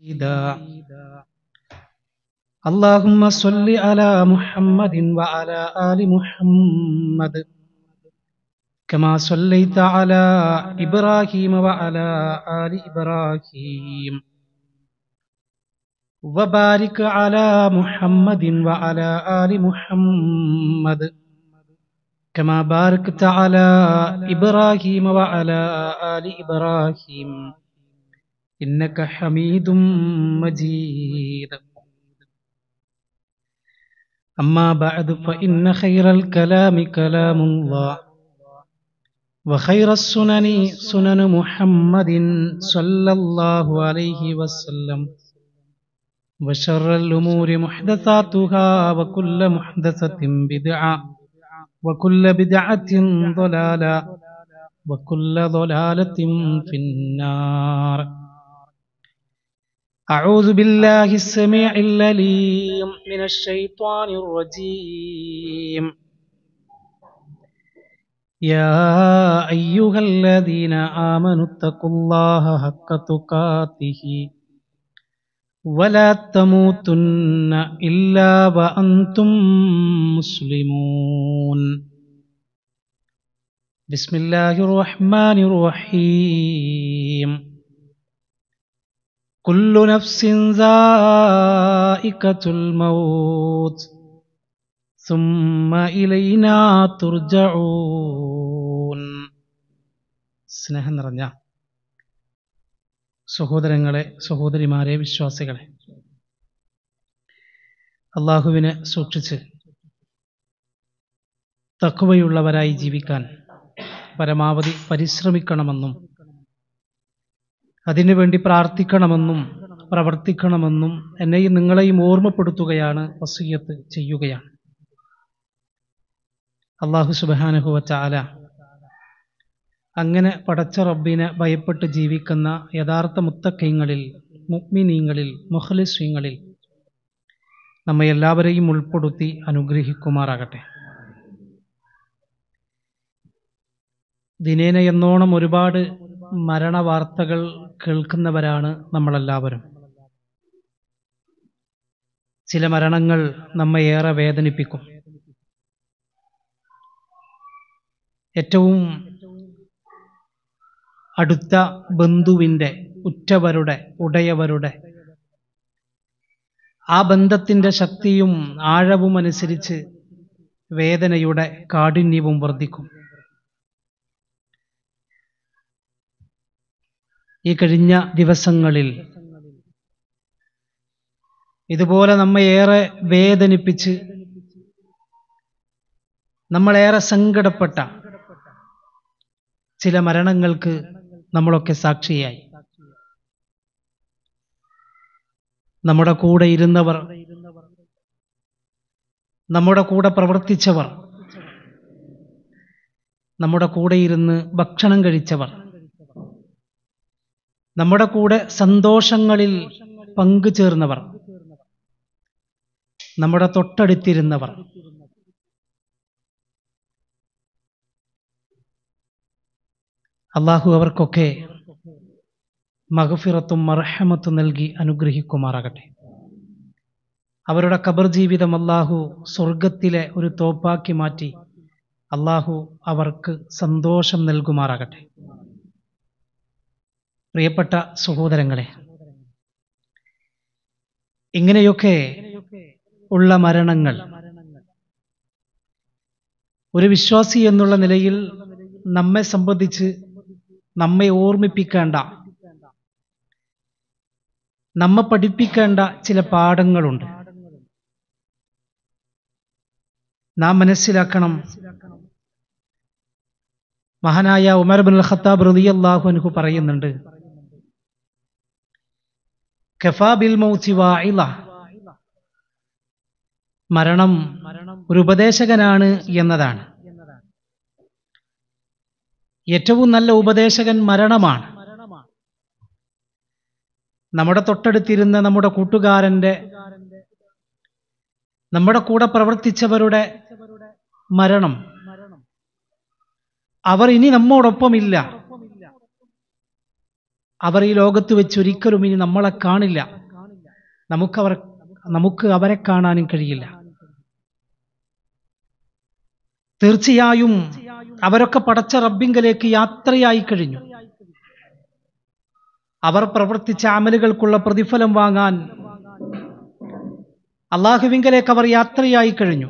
اللهم صل على محمد وعلى آل محمد كما صليت على إبراهيم وعلى آل إبراهيم وبارك على محمد وعلى آل محمد كما باركت على إبراهيم وعلى آل إبراهيم إنك حميد مجيد أما بعد فإن خير الكلام كلام الله وخير السنن سنن محمد صلى الله عليه وسلم وشر الأمور محدثاتها وكل محدثة بدعة وكل بدعة ضلالة وكل ضلالة في النار أعوذ بالله السميع العليم من الشيطان الرجيم يا أيها الذين آمنوا اتقوا الله حق تقاته ولا تموتن إلا وأنتم مسلمون بسم الله الرحمن الرحيم كل نفس ذائقة الموت ثم إلينا ترجعون സ്നേഹം നിറഞ്ഞ സഹോദരങ്ങളെ സഹോദരിമാരെ വിശ്വാസികളെ അള്ളാഹുവിനെ സൂക്ഷിച്ച് തക്കുവയുള്ളവരായി ജീവിക്കാൻ പരമാവധി പരിശ്രമിക്കണമെന്നും അതിനുവേണ്ടി പ്രാർത്ഥിക്കണമെന്നും പ്രവർത്തിക്കണമെന്നും എന്നെയും നിങ്ങളെയും ഓർമ്മപ്പെടുത്തുകയാണ് വസീയത്ത് ചെയ്യുകയാണ് അള്ളാഹു സുബാനുഹുവ ചാല അങ്ങനെ പടച്ച റബ്ബിനെ ഭയപ്പെട്ട് ജീവിക്കുന്ന യഥാർത്ഥ മുത്തക്കൈങ്ങളിൽ മുക്മിനീങ്ങളിൽ മുഖലിസ്വീങ്ങളിൽ നമ്മെ എല്ലാവരെയും ഉൾപ്പെടുത്തി അനുഗ്രഹിക്കുമാറാകട്ടെ ദിനേന എന്നോണം ഒരുപാട് മരണവാർത്തകൾ കേൾക്കുന്നവരാണ് നമ്മളെല്ലാവരും ചില മരണങ്ങൾ നമ്മെ ഏറെ വേദനിപ്പിക്കും ഏറ്റവും അടുത്ത ബന്ധുവിൻ്റെ ഉറ്റവരുടെ ഉടയവരുടെ ആ ബന്ധത്തിൻ്റെ ശക്തിയും ആഴവും അനുസരിച്ച് വേദനയുടെ കാഠിന്യവും വർദ്ധിക്കും ഈ കഴിഞ്ഞ ദിവസങ്ങളിൽ ഇതുപോലെ നമ്മെ ഏറെ വേദനിപ്പിച്ച് നമ്മളേറെ സങ്കടപ്പെട്ട ചില മരണങ്ങൾക്ക് നമ്മളൊക്കെ സാക്ഷിയായി നമ്മുടെ കൂടെ ഇരുന്നവർ നമ്മുടെ കൂടെ പ്രവർത്തിച്ചവർ നമ്മുടെ കൂടെ ഇരുന്ന് ഭക്ഷണം കഴിച്ചവർ നമ്മുടെ കൂടെ സന്തോഷങ്ങളിൽ പങ്കുചേർന്നവർ നമ്മുടെ തൊട്ടടുത്തിരുന്നവർ അള്ളാഹു അവർക്കൊക്കെ മഹഫിറത്തും മർഹമത്തും നൽകി അനുഗ്രഹിക്കുമാറാകട്ടെ അവരുടെ ഖബർ ജീവിതം അള്ളാഹു സ്വർഗത്തിലെ ഒരു തോപ്പാക്കി മാറ്റി അള്ളാഹു അവർക്ക് സന്തോഷം നൽകുമാറാകട്ടെ പ്രിയപ്പെട്ട സഹോദരങ്ങളെ ഇങ്ങനെയൊക്കെ ഉള്ള മരണങ്ങൾ ഒരു വിശ്വാസി എന്നുള്ള നിലയിൽ നമ്മെ സംബന്ധിച്ച് നമ്മെ ഓർമ്മിപ്പിക്കേണ്ട നമ്മെ പഠിപ്പിക്കേണ്ട ചില പാഠങ്ങളുണ്ട് നാം മനസ്സിലാക്കണം മഹാനായ ഉമർ ബിൻ ഖത്താബ് റളിയല്ലാഹു അൻഹു പറയുന്നുണ്ട് കഫാബിൽ മൗതി വാഇല മരണം ഒരു ഉപദേശകനാണ് എന്നതാണ് ഏറ്റവും നല്ല ഉപദേശകൻ മരണമാണ് നമ്മുടെ തൊട്ടടുത്തിരുന്ന നമ്മുടെ കൂട്ടുകാരന്റെ നമ്മുടെ കൂടെ പ്രവർത്തിച്ചവരുടെ മരണം അവർ ഇനി നമ്മോടൊപ്പമില്ല അവർ ഈ ലോകത്ത് വെച്ച് ഒരിക്കലും ഇനി നമ്മളെ കാണില്ല നമുക്കവർ നമുക്ക് അവരെ കാണാനും കഴിയില്ല തീർച്ചയായും അവരൊക്കെ പടച്ച റബ്ബിങ്കലേക്ക് യാത്രയായി കഴിഞ്ഞു അവർ പ്രവർത്തിച്ച അമലുകൾക്കുള്ള പ്രതിഫലം വാങ്ങാൻ അള്ളാഹുവിങ്കലേക്ക് അവർ യാത്രയായി കഴിഞ്ഞു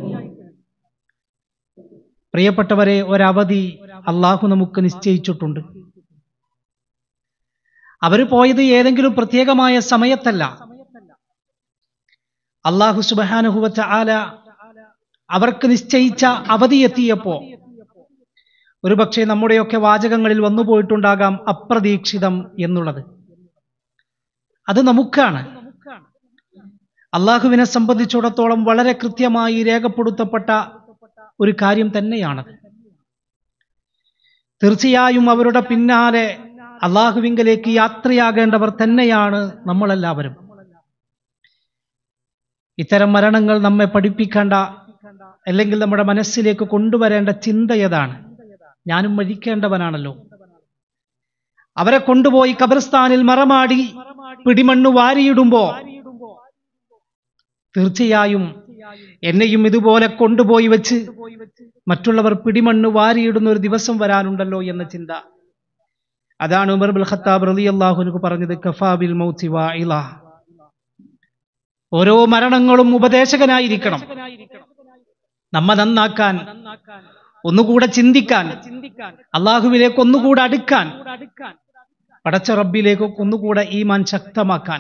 പ്രിയപ്പെട്ടവരെ ഒരവധി അള്ളാഹു നമുക്ക് നിശ്ചയിച്ചിട്ടുണ്ട് അവർ പോയത് ഏതെങ്കിലും പ്രത്യേകമായ സമയത്തല്ല അള്ളാഹു സുബാനുഹുവച്ച ആല അവർക്ക് നിശ്ചയിച്ച അവധി എത്തിയപ്പോ ഒരുപക്ഷെ നമ്മുടെയൊക്കെ വാചകങ്ങളിൽ വന്നുപോയിട്ടുണ്ടാകാം അപ്രതീക്ഷിതം എന്നുള്ളത് അത് നമുക്കാണ് അള്ളാഹുവിനെ സംബന്ധിച്ചിടത്തോളം വളരെ കൃത്യമായി രേഖപ്പെടുത്തപ്പെട്ട ഒരു കാര്യം തന്നെയാണത് തീർച്ചയായും അവരുടെ പിന്നാലെ അള്ളാഹുവിങ്കലേക്ക് യാത്രയാകേണ്ടവർ തന്നെയാണ് നമ്മളെല്ലാവരും ഇത്തരം മരണങ്ങൾ നമ്മെ പഠിപ്പിക്കേണ്ട അല്ലെങ്കിൽ നമ്മുടെ മനസ്സിലേക്ക് കൊണ്ടുവരേണ്ട ചിന്ത ഏതാണ് ഞാനും മരിക്കേണ്ടവനാണല്ലോ അവരെ കൊണ്ടുപോയി കബർസ്ഥാനിൽ മറമാടി പിടിമണ്ണ് വാരിയിടുമ്പോ തീർച്ചയായും എന്നെയും ഇതുപോലെ കൊണ്ടുപോയി വെച്ച് മറ്റുള്ളവർ പിടിമണ്ണ് വാരിയിടുന്ന ഒരു ദിവസം വരാനുണ്ടല്ലോ എന്ന ചിന്ത അതാണ് ഉമർ ബുൽ ഖത്താബ് റളിയല്ലാഹുനു പറഞ്ഞത് കഫാബിൽ മൗത്തി വാഇല ഓരോ മരണങ്ങളും ഉപദേശകനായിരിക്കണം നമ്മ നന്നാക്കാൻ ഒന്നുകൂടെ ചിന്തിക്കാൻ അള്ളാഹുവിലേക്ക് ഒന്നുകൂടെ അടുക്കാൻ പടച്ച റബ്ബിലേക്ക് ഒന്നുകൂടെ ഈമാൻ ശക്തമാക്കാൻ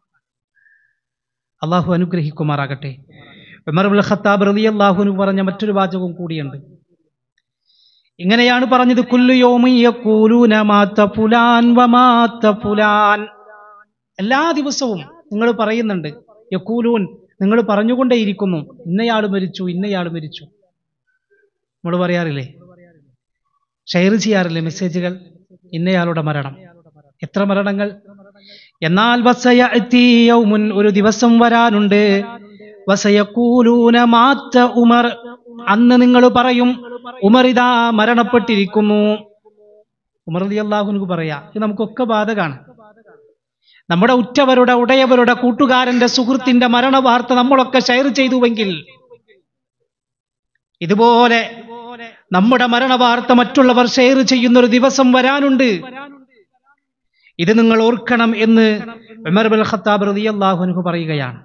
അള്ളാഹു അനുഗ്രഹിക്കുമാറാകട്ടെ ഉമർബുൽ ഖത്താബ് റളിയല്ലാഹുനു പറഞ്ഞ മറ്റൊരു വാചകവും കൂടിയുണ്ട് ഇങ്ങനെയാണ് പറഞ്ഞത് കുല്ലു യൗമി യഖൂലൂന മാത ഫുലാൻ വമാത ഫുലാൻ എല്ലാ ദിവസവും നിങ്ങൾ പറയുന്നുണ്ട് യക്കൂലൂൻ നിങ്ങൾ പറഞ്ഞുകൊണ്ടേയിരിക്കുന്നു ഇന്നയാൾ മരിച്ചു ഇന്നയാൾ മരിച്ചു നമ്മൾ പറയാറില്ലേ ഷെയർ ചെയ്യാറില്ലേ മെസ്സേജുകൾ ഇന്നയാളുടെ മരണം എത്ര മരണങ്ങൾ എന്നാൽ വസയഅതി യൗമുൻ ഒരു ദിവസം വരാനുണ്ട് വസയഖൂലൂന മാത്ത ഉമർ അന്ന് നിങ്ങൾ പറയും ഉമർ ഇതാ മരണപ്പെട്ടിരിക്കുന്നു ഉമർ അള്ളാഹുനക്ക് പറയാ ഇത് നമുക്കൊക്കെ ബാധകാണ് നമ്മുടെ ഉറ്റവരുടെ ഉടയവരുടെ കൂട്ടുകാരന്റെ സുഹൃത്തിന്റെ മരണവാർത്ത നമ്മളൊക്കെ ഷെയർ ചെയ്തുവെങ്കിൽ ഇതുപോലെ നമ്മുടെ മരണവാർത്ത മറ്റുള്ളവർ ഷെയർ ചെയ്യുന്ന ഒരു ദിവസം വരാനുണ്ട് ഇത് നിങ്ങൾ ഓർക്കണം എന്ന് ഉമർ ബിൻ ഖത്താബ് റളിയല്ലാഹു അൻഹു പറയുകയാണ്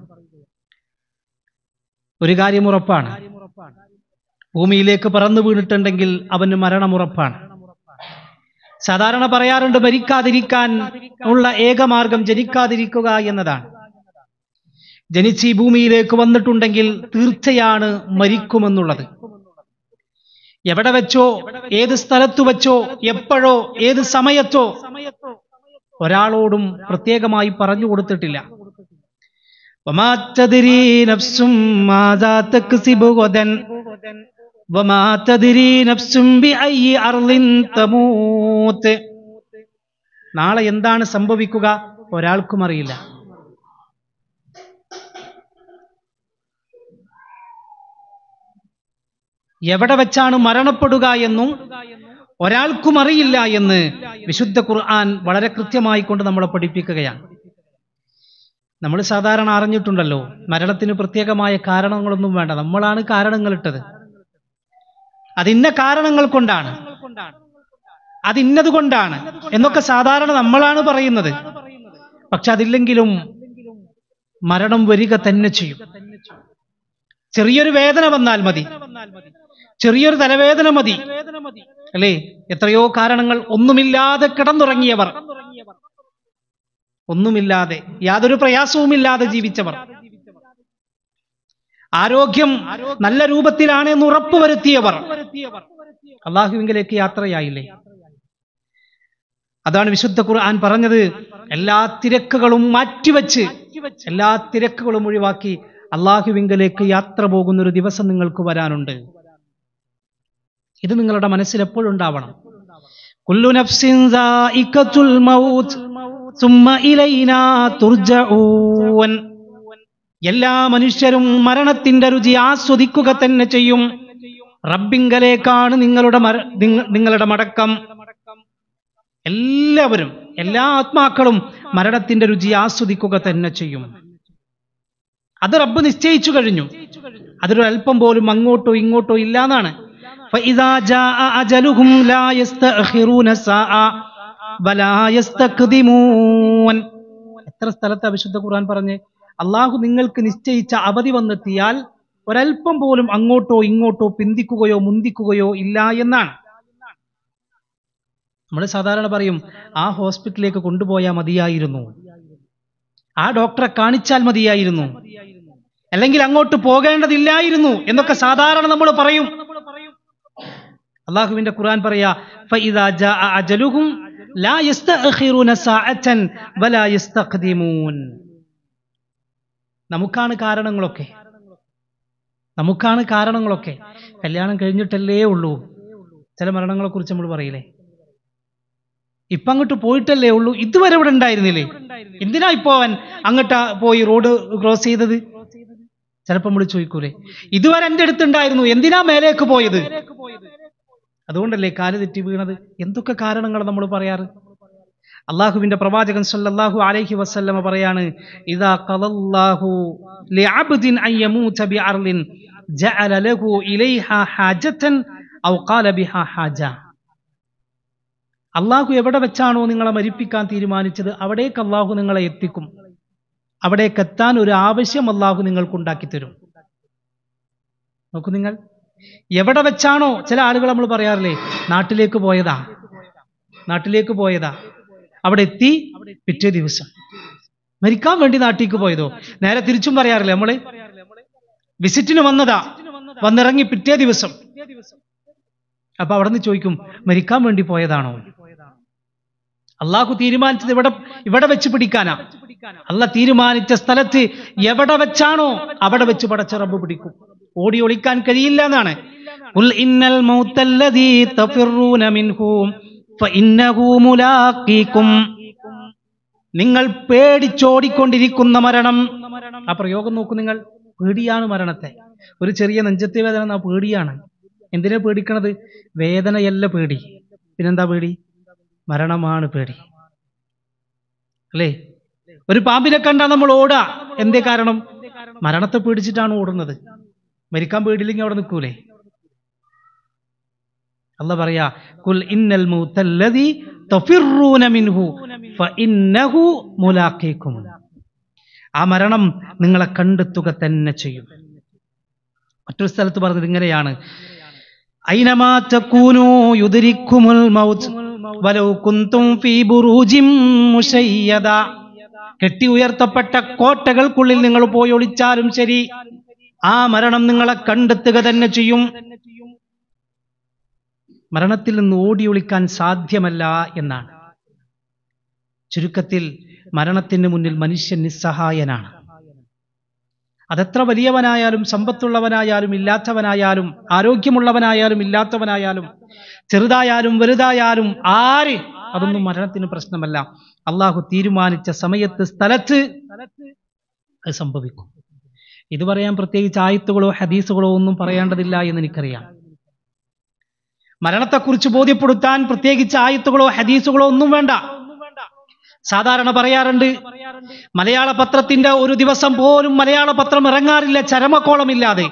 ഒരു കാര്യം ഉറപ്പാണ് ഭൂമിയിലേക്ക് പറന്നു വീണിട്ടുണ്ടെങ്കിൽ അവന് മരണമുറപ്പാണ് സാധാരണ പറയാറുണ്ട് മരിക്കാതിരിക്കാൻ ഉള്ള ഏകമാർഗം ജനിക്കാതിരിക്കുക എന്നതാണ് ജനിച്ച് ഈ ഭൂമിയിലേക്ക് വന്നിട്ടുണ്ടെങ്കിൽ തീർച്ചയാണ് മരിക്കുമെന്നുള്ളത് എവിടെ വെച്ചോ ഏത് സ്ഥലത്തു വെച്ചോ എപ്പോഴോ ഏത് സമയത്തോ ഒരാളോടും പ്രത്യേകമായി പറഞ്ഞു കൊടുത്തിട്ടില്ല وما تدري نفس ماذا تكسب غدا وما تدري نفس بأي أرض تموت നാളെ എന്താണ് സംഭവിക്കുക ഒരാൾക്കും അറിയില്ല എവിടെ വെച്ചാണ് മരണപ്പെടുക എന്നും ഒരാൾക്കും അറിയില്ല എന്ന് വിശുദ്ധ ഖുർആൻ വളരെ കൃത്യമായി കൊണ്ട് നമ്മളെ പഠിപ്പിക്കുകയാണ് നമ്മൾ സാധാരണ അറിഞ്ഞിട്ടുണ്ടല്ലോ മരണത്തിന് പ്രത്യേകമായ കാരണങ്ങളൊന്നും വേണ്ട നമ്മളാണ് കാരണങ്ങൾ ഇട്ടത് അതിന്ന കാരണങ്ങൾ കൊണ്ടാണ് അതിന്നത് കൊണ്ടാണ് എന്നൊക്കെ സാധാരണ നമ്മളാണ് പറയുന്നത് പക്ഷെ അതില്ലെങ്കിലും മരണം വരിക തന്നെ ചെയ്യും ചെറിയൊരു വേദന വന്നാൽ മതി ചെറിയൊരു തലവേദന മതി അല്ലേ എത്രയോ കാരണങ്ങൾ ഒന്നുമില്ലാതെ കിടന്നുറങ്ങിയവർ ഒന്നുമില്ലാതെ യാതൊരു പ്രയാസവുമില്ലാതെ ജീവിച്ചവർ ആരോഗ്യം നല്ല രൂപത്തിലാണെന്ന് ഉറപ്പുവരുത്തിയവർ അള്ളാഹുവിങ്കിലേക്ക് യാത്രയായില്ലേ അതാണ് വിശുദ്ധ ഖുർആൻ പറഞ്ഞത് എല്ലാ തിരക്കുകളും മാറ്റിവെച്ച് എല്ലാ തിരക്കുകളും ഒഴിവാക്കി അള്ളാഹുവിങ്കലേക്ക് യാത്ര പോകുന്ന ഒരു ദിവസം നിങ്ങൾക്ക് വരാനുണ്ട് ഇത് നിങ്ങളുടെ മനസ്സിൽ എപ്പോഴുണ്ടാവണം കുല്ലു നഫ്സിൻ ദാഇഖത്തുൽ മൗത്ത് സുമ്മ ഇലൈനാ തുർജഊൻ എല്ലാ മനുഷ്യരും മരണത്തിന്റെ രുചി ആസ്വദിക്കുക തന്നെ ചെയ്യും റബ്ബിങ്കലേക്കാണ് നിങ്ങളുടെ മര- നിങ്ങ- നിങ്ങളുടെ മടക്കം എല്ലാവരും എല്ലാ ആത്മാക്കളും മരണത്തിന്റെ രുചി ആസ്വദിക്കുക തന്നെ ചെയ്യും അത് റബ്ബ് നിശ്ചയിച്ചു കഴിഞ്ഞു അതൊരു അല്പം പോലും അങ്ങോട്ടോ ഇങ്ങോട്ടോ ഇല്ലാന്നാണ് فإذا جاء أجلهم لا يستأخرون ساعة ولا يستقدمون എത്ര സ്ഥലത്ത് വിശുദ്ധ ഖുർആൻ പറഞ്ഞ് അള്ളാഹു നിങ്ങൾക്ക് നിശ്ചയിച്ച അവധി വന്നെത്തിയാൽ ഒരല്പം പോലും അങ്ങോട്ടോ ഇങ്ങോട്ടോ പിന്തിക്കുകയോ മുന്തിക്കുകയോ ഇല്ല എന്നാണ് നമ്മൾ സാധാരണ പറയും ആ ഹോസ്പിറ്റലിലേക്ക് കൊണ്ടുപോയാൽ മതിയായിരുന്നു ആ ഡോക്ടറെ കാണിച്ചാൽ മതിയായിരുന്നു അല്ലെങ്കിൽ അങ്ങോട്ട് പോകേണ്ടതില്ലായിരുന്നു എന്നൊക്കെ സാധാരണ നമ്മൾ പറയും അള്ളാഹുവിന്റെ ഖുർആൻ പറയാ ഫഇദാ ജാഅ അജലുഹും ലാ യസ്തഅഖിറൂന സാഅതൻ വലാ യസ്തഖ്ദിമൂൻ നമുക്കാണ് കാരണങ്ങളൊക്കെ നമുക്കാണ് കാരണങ്ങളൊക്കെ കല്യാണം കഴിഞ്ഞിട്ടല്ലേ ഉള്ളൂ ചില മരണങ്ങളെ കുറിച്ച് നമ്മൾ പറയില്ലേ ഇപ്പൊ അങ്ങോട്ട് പോയിട്ടല്ലേ ഉള്ളൂ ഇതുവരെ ഇവിടെ ഉണ്ടായിരുന്നില്ലേ എന്തിനാ ഇപ്പോ അവൻ അങ്ങോട്ട് പോയി റോഡ് ക്രോസ് ചെയ്തത് ചിലപ്പോൾ നമ്മൾ ചോദിക്കൂലേ ഇതുവരെ എന്റെ അടുത്തുണ്ടായിരുന്നു എന്തിനാ മേലേക്ക് പോയത് അതുകൊണ്ടല്ലേ കാല് തെറ്റി വീണത് എന്തൊക്കെ കാരണങ്ങൾ നമ്മൾ പറയാറ് അള്ളാഹുവിന്റെ പ്രവാചകൻ സല്ലല്ലാഹു അലൈഹി വസല്ലമ പറയാണ് ഇദാ ഖലല്ലാഹു ലിഅബ്ദിൻ അൻ യമൂത ബിഅർളിൻ ജഅല ലഹു ഇലൈഹാ ഹാജതൻ ഔ ഖാല ബിഹാ ഹാജ അള്ളാഹു എവിടെ വെച്ചാണോ നിങ്ങളെ മരിപ്പിക്കാൻ തീരുമാനിച്ചത് അവിടേക്ക് അള്ളാഹു നിങ്ങളെ എത്തിക്കും അവിടേക്ക് എത്താൻ ഒരു ആവശ്യം അള്ളാഹു നിങ്ങൾക്ക് ഉണ്ടാക്കി തരും നോക്കൂ നിങ്ങൾ എവിടെ വെച്ചാണോ ചില ആളുകൾ നമ്മൾ പറയാറില്ലേ നാട്ടിലേക്ക് പോയതാ നാട്ടിലേക്ക് പോയതാ അവിടെ എത്തി പിറ്റേ ദിവസം മരിക്കാൻ വേണ്ടി നാട്ടിലേക്ക് പോയതോ നേരെ തിരിച്ചും പറയാറില്ലേ നമ്മള് വിസിറ്റിന് വന്നതാ വന്നിറങ്ങി പിറ്റേ ദിവസം അപ്പൊ അവിടെ നിന്ന് ചോദിക്കും മരിക്കാൻ വേണ്ടി പോയതാണോ അള്ളാഹു തീരുമാനിച്ചത് ഇവിടെ ഇവിടെ വെച്ച് പിടിക്കാനാ അല്ല തീരുമാനിച്ച സ്ഥലത്ത് എവിടെ വെച്ചാണോ അവിടെ വെച്ച് പടച്ച റബ്ബ് പിടിക്കും ഓടി ഒളിക്കാൻ കഴിയില്ല എന്നാണ് ഖുൽ ഇന്നൽ മൗത്തല്ലദീ തഫിറൂന മിൻഹു ഫഇന്നഹു മുലാഖീകും നിങ്ങൾ പേടിച്ചോടിക്കൊണ്ടിരിക്കുന്ന മരണം ആ പ്രയോഗം നോക്കൂ നിങ്ങൾ പേടിയാണ് മരണത്തെ ഒരു ചെറിയ നെഞ്ചത്തെ വേദന എന്നാ പേടിയാണ് എന്തിനാ പേടിക്കണത് വേദനയല്ല പേടി പിന്നെന്താ പേടി മരണമാണ് പേടി അല്ലേ ഒരു പാമ്പിനെ കണ്ടാ നമ്മൾ ഓടാ എന്തേ കാരണം മരണത്തെ പേടിച്ചിട്ടാണ് ഓടുന്നത് മരിക്കാൻ പേടിയില്ലെങ്കിൽ അവിടെ നിൽക്കൂലേ അല്ല പറയാ കുൽ ഇന്നൽ മൗത്തല്ലദീ തഫിറൂന മിൻഹു ഫഇന്നഹു മുലാഖീകും ആ മരണം നിങ്ങളെ കണ്ടെത്തുക തന്നെ ചെയ്യും മറ്റൊരു സ്ഥലത്ത് പറഞ്ഞത് ഇങ്ങനെയാണ് ഐനമാ തകൂനു യുദ്രിക്കുമുൽ മൗത്ത് വലൗ കുന്തും ഫീ ബുറൂജിൻ മുശയ്യദ കെട്ടി ഉയർത്തപ്പെട്ട കോട്ടകൾക്കുള്ളിൽ നിങ്ങൾ പോയി ഒളിച്ചാലും ശരി ആ മരണം നിങ്ങളെ കണ്ടെത്തുക തന്നെ ചെയ്യും മരണത്തിൽ നിന്ന് ഓടി ഒളിക്കാൻ സാധ്യമല്ല എന്നാണ് ചുരുക്കത്തിൽ മരണത്തിന് മുന്നിൽ മനുഷ്യൻ നിസ്സഹായനാണ് അതെത്ര വലിയവനായാലും സമ്പത്തുള്ളവനായാലും ഇല്ലാത്തവനായാലും ആരോഗ്യമുള്ളവനായാലും ഇല്ലാത്തവനായാലും ചെറുതായാലും വലുതായാലും ആര് അതൊന്നും മരണത്തിന് പ്രശ്നമല്ല അള്ളാഹു തീരുമാനിച്ച സമയത്ത് സ്ഥലത്ത് അത് സംഭവിക്കും ഇത് പറയാൻ പ്രത്യേകിച്ച് ആയത്തുകളോ ഹദീസുകളോ ഒന്നും പറയേണ്ടതില്ല എന്ന് എനിക്കറിയാം മരണത്തെക്കുറിച്ച് ബോധ്യപ്പെടുത്താൻ പ്രത്യേകിച്ച് ആയത്തുകളോ ഹദീസുകളോ ഒന്നും വേണ്ട സാധാരണ പറയാറുണ്ട് മലയാള പത്രത്തിന്റെ ഒരു ദിവസം പോലും മലയാള പത്രം ഇറങ്ങാറില്ല ചരമക്കോളമില്ലാതെ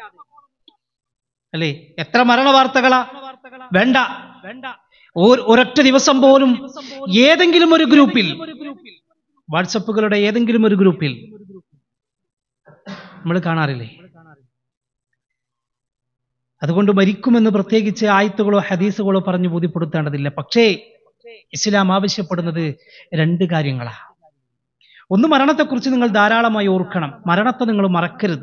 അല്ലേ എത്ര മരണ വാർത്തകളാ വേണ്ട ഒരു- ഒരൊറ്റ ദിവസം പോലും ഏതെങ്കിലും ഒരു ഗ്രൂപ്പിൽ വാട്സപ്പുകളുടെ ഏതെങ്കിലും ഒരു ഗ്രൂപ്പിൽ നമ്മൾ കാണാറില്ലേ അതുകൊണ്ട് മരിക്കുമെന്ന് പ്രത്യേകിച്ച് ആയത്തുകളോ ഹദീസുകളോ പറഞ്ഞു ബോധ്യപ്പെടുത്തേണ്ടതില്ല പക്ഷേ ഇസ്ലാം ആവശ്യപ്പെടുന്നത് രണ്ട് കാര്യങ്ങളാ ഒന്ന് മരണത്തെക്കുറിച്ച് നിങ്ങൾ ധാരാളമായി ഓർക്കണം മരണത്തെ നിങ്ങൾ മറക്കരുത്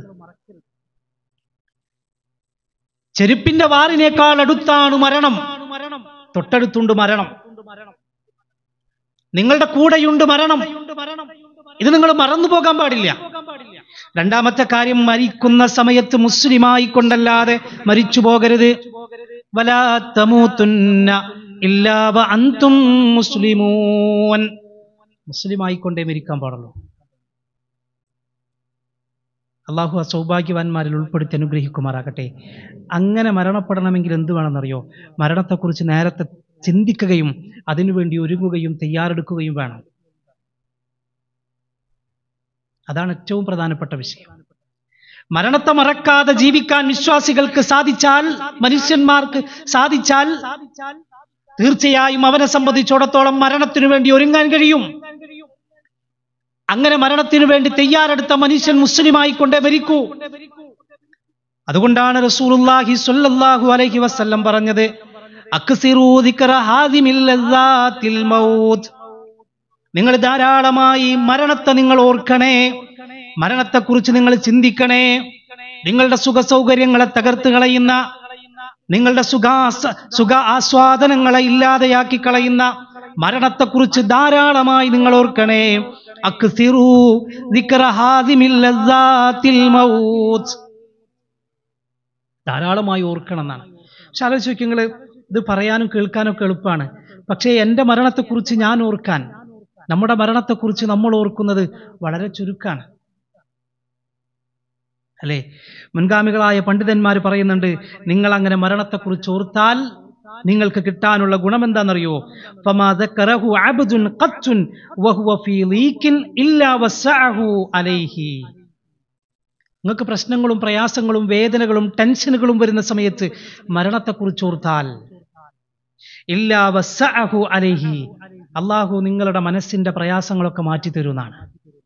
ചെരുപ്പിന്റെ വാറിനേക്കാൾ അടുത്താണ് മരണം തൊട്ടടുത്തുണ്ട് മരണം നിങ്ങളുടെ കൂടെയുണ്ട് മരണം ഇത് നിങ്ങൾ മറന്നു പോകാൻ പാടില്ല രണ്ടാമത്തെ കാര്യം മരിക്കുന്ന സമയത്ത് മുസ്ലിമായി കൊണ്ടല്ലാതെ മരിച്ചു പോകരുത് വലാ തമൂത്തുന്ന ഇല്ലാ വ അന്തും മുസ്ലിമൂൻ മുസ്ലിമായി കൊണ്ടേ മരിക്കാൻ പാടുള്ളൂ അള്ളാഹു ആ സൗഭാഗ്യവാന്മാരിൽ ഉൾപ്പെടുത്തി അനുഗ്രഹിക്കുമാറാകട്ടെ അങ്ങനെ മരണപ്പെടണമെങ്കിൽ എന്ത് വേണമെന്നറിയോ മരണത്തെക്കുറിച്ച് നേരത്തെ ചിന്തിക്കുകയും അതിനുവേണ്ടി ഒരുങ്ങുകയും തയ്യാറെടുക്കുകയും വേണം അതാണ് ഏറ്റവും പ്രധാനപ്പെട്ട വിഷയം മരണത്തെ മറക്കാതെ ജീവിക്കാൻ വിശ്വാസികൾക്ക് സാധിച്ചാൽ മനുഷ്യന്മാർക്ക് സാധിച്ചാൽ തീർച്ചയായും അവനെ സംബന്ധിച്ചിടത്തോളം മരണത്തിനു വേണ്ടി ഒരുങ്ങാൻ കഴിയും അങ്ങനെ മരണത്തിനു വേണ്ടി തയ്യാറെടുത്ത മനുഷ്യൻ മുസ്ലിമായി കൊണ്ടേ മരിക്കൂ അതുകൊണ്ടാണ് റസൂലുള്ളാഹി സ്വല്ലല്ലാഹു അലൈഹി വസല്ലം പറഞ്ഞത് അക്സിറൂ ദിക്റ ഹാദിമിൽ ലദ്ദാത്തിൽ മൗത്ത് നിങ്ങൾ ധാരാളമായി മരണത്തെ നിങ്ങൾ ഓർക്കണേ മരണത്തെക്കുറിച്ച് നിങ്ങൾ ചിന്തിക്കണേ നിങ്ങളുടെ സുഖ സൗകര്യങ്ങളെ തകർത്ത് കളയുന്ന നിങ്ങളുടെ സുഖാസ സുഖ ആസ്വാദനങ്ങളെ ഇല്ലാതെയാക്കി കളയുന്ന മരണത്തെക്കുറിച്ച് ധാരാളമായി നിങ്ങൾ ഓർക്കണേ അക്സിറൂ ദിക്റ ഹാദിമിൽ ലദ്ദാത്തിൽ മൗത്ത് ധാരാളമായി ഓർക്കണം എന്നാണ് പക്ഷെ ആലോചിച്ച് നോക്കി നിങ്ങൾ ഇത് പറയാനും കേൾക്കാനും ഒക്കെ എളുപ്പമാണ് പക്ഷേ എൻ്റെ മരണത്തെക്കുറിച്ച് ഞാൻ ഓർക്കാൻ നമ്മുടെ മരണത്തെക്കുറിച്ച് നമ്മൾ ഓർക്കുന്നത് വളരെ ചുരുക്കാണ് അല്ലേ മുൻഗാമികളായ പണ്ഡിതന്മാർ പറയുന്നുണ്ട് നിങ്ങൾ അങ്ങനെ മരണത്തെക്കുറിച്ച് ഓർത്താൽ നിങ്ങൾക്ക് കിട്ടാനുള്ള ഗുണം എന്താണെന്നറിയോ ഫമാ ദക്കറഹു അബ്ദുൻ ഖത്തുൻ വഹുവ ഫീ ലീക്കിൻ ഇല്ലാ വസഅഹു അലൈഹി നിങ്ങൾക്ക് പ്രശ്നങ്ങളും പ്രയാസങ്ങളും വേദനകളും ടെൻഷനുകളും വരുന്ന സമയത്ത് മരണത്തെക്കുറിച്ച് ഓർത്താൽ ഇല്ലാ വസഅഹു അലൈഹി അള്ളാഹു നിങ്ങളുടെ മനസ്സിന്റെ പ്രയാസങ്ങളൊക്കെ മാറ്റി തരുന്നതാണ്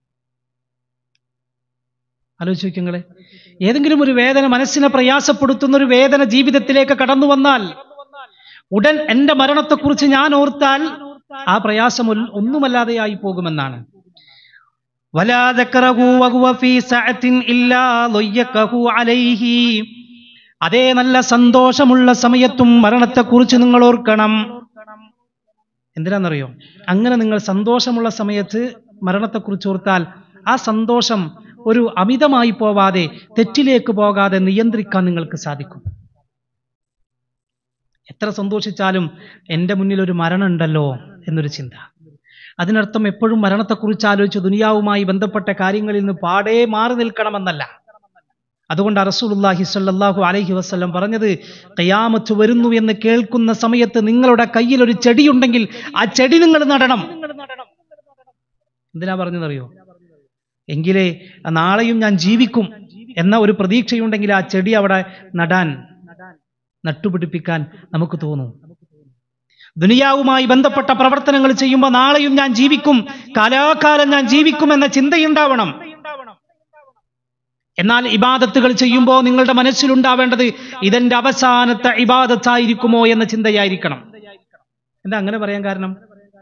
ആലോചിച്ച് നോക്കിങ്ങളെ ഏതെങ്കിലും ഒരു വേദന മനസ്സിനെ പ്രയാസപ്പെടുത്തുന്ന ഒരു വേദന ജീവിതത്തിലേക്ക് കടന്നു വന്നാൽ ഉടൻ എന്റെ മരണത്തെക്കുറിച്ച് ഞാൻ ഓർത്താൽ ആ പ്രയാസം ഒൽ- ഒന്നുമല്ലാതെയായി പോകുമെന്നാണ് ولا ذكره وهو في سعة إلا ضيقه عليه അതേ നല്ല സന്തോഷമുള്ള സമയത്തും മരണത്തെക്കുറിച്ച് നിങ്ങൾ ഓർക്കണം എന്തിനാണെന്നറിയോ അങ്ങനെ നിങ്ങൾ സന്തോഷമുള്ള സമയത്ത് മരണത്തെക്കുറിച്ച് ഓർത്താൽ ആ സന്തോഷം ഒരു അമിതമായി പോവാതെ തെറ്റിലേക്ക് പോകാതെ നിയന്ത്രിക്കാൻ നിങ്ങൾക്ക് സാധിക്കും എത്ര സന്തോഷിച്ചാലും എൻ്റെ മുന്നിൽ ഒരു മരണം ഉണ്ടല്ലോ എന്നൊരു ചിന്ത അതിനർത്ഥം എപ്പോഴും മരണത്തെക്കുറിച്ച് ആലോചിച്ച് ദുനിയാവുമായി ബന്ധപ്പെട്ട കാര്യങ്ങളിൽ നിന്ന് പാടേ മാറി നിൽക്കണമെന്നല്ല അതുകൊണ്ട് റസൂലുള്ളാഹി സ്വല്ലല്ലാഹു അലൈഹി വസല്ലം പറഞ്ഞത് ഖിയാമത്ത് വരുന്നു എന്ന് കേൾക്കുന്ന സമയത്ത് നിങ്ങളുടെ കയ്യിൽ ഒരു ചെടിയുണ്ടെങ്കിൽ ആ ചെടി നിങ്ങൾ നടണം എന്തിനാ പറഞ്ഞതറിയോ എങ്കിലേ നാളെയും ഞാൻ ജീവിക്കും എന്ന ഒരു പ്രതീക്ഷയുണ്ടെങ്കിൽ ആ ചെടി അവിടെ നടാൻ നട്ടുപിടിപ്പിക്കാൻ നമുക്ക് തോന്നും ദുനിയാവുമായി ബന്ധപ്പെട്ട പ്രവർത്തനങ്ങൾ ചെയ്യുമ്പോൾ നാളെയും ഞാൻ ജീവിക്കും കാലാകാലം ഞാൻ ജീവിക്കും എന്ന ചിന്തയുണ്ടാവണം എന്നാൽ ഇബാദത്തുകൾ ചെയ്യുമ്പോൾ നിങ്ങളുടെ മനസ്സിലുണ്ടാവേണ്ടത് ഇതെന്റെ അവസാനത്തെ ഇബാദത്തായിരിക്കുമോ എന്ന ചിന്തയായിരിക്കണം എന്താ അങ്ങനെ പറയാൻ കാരണം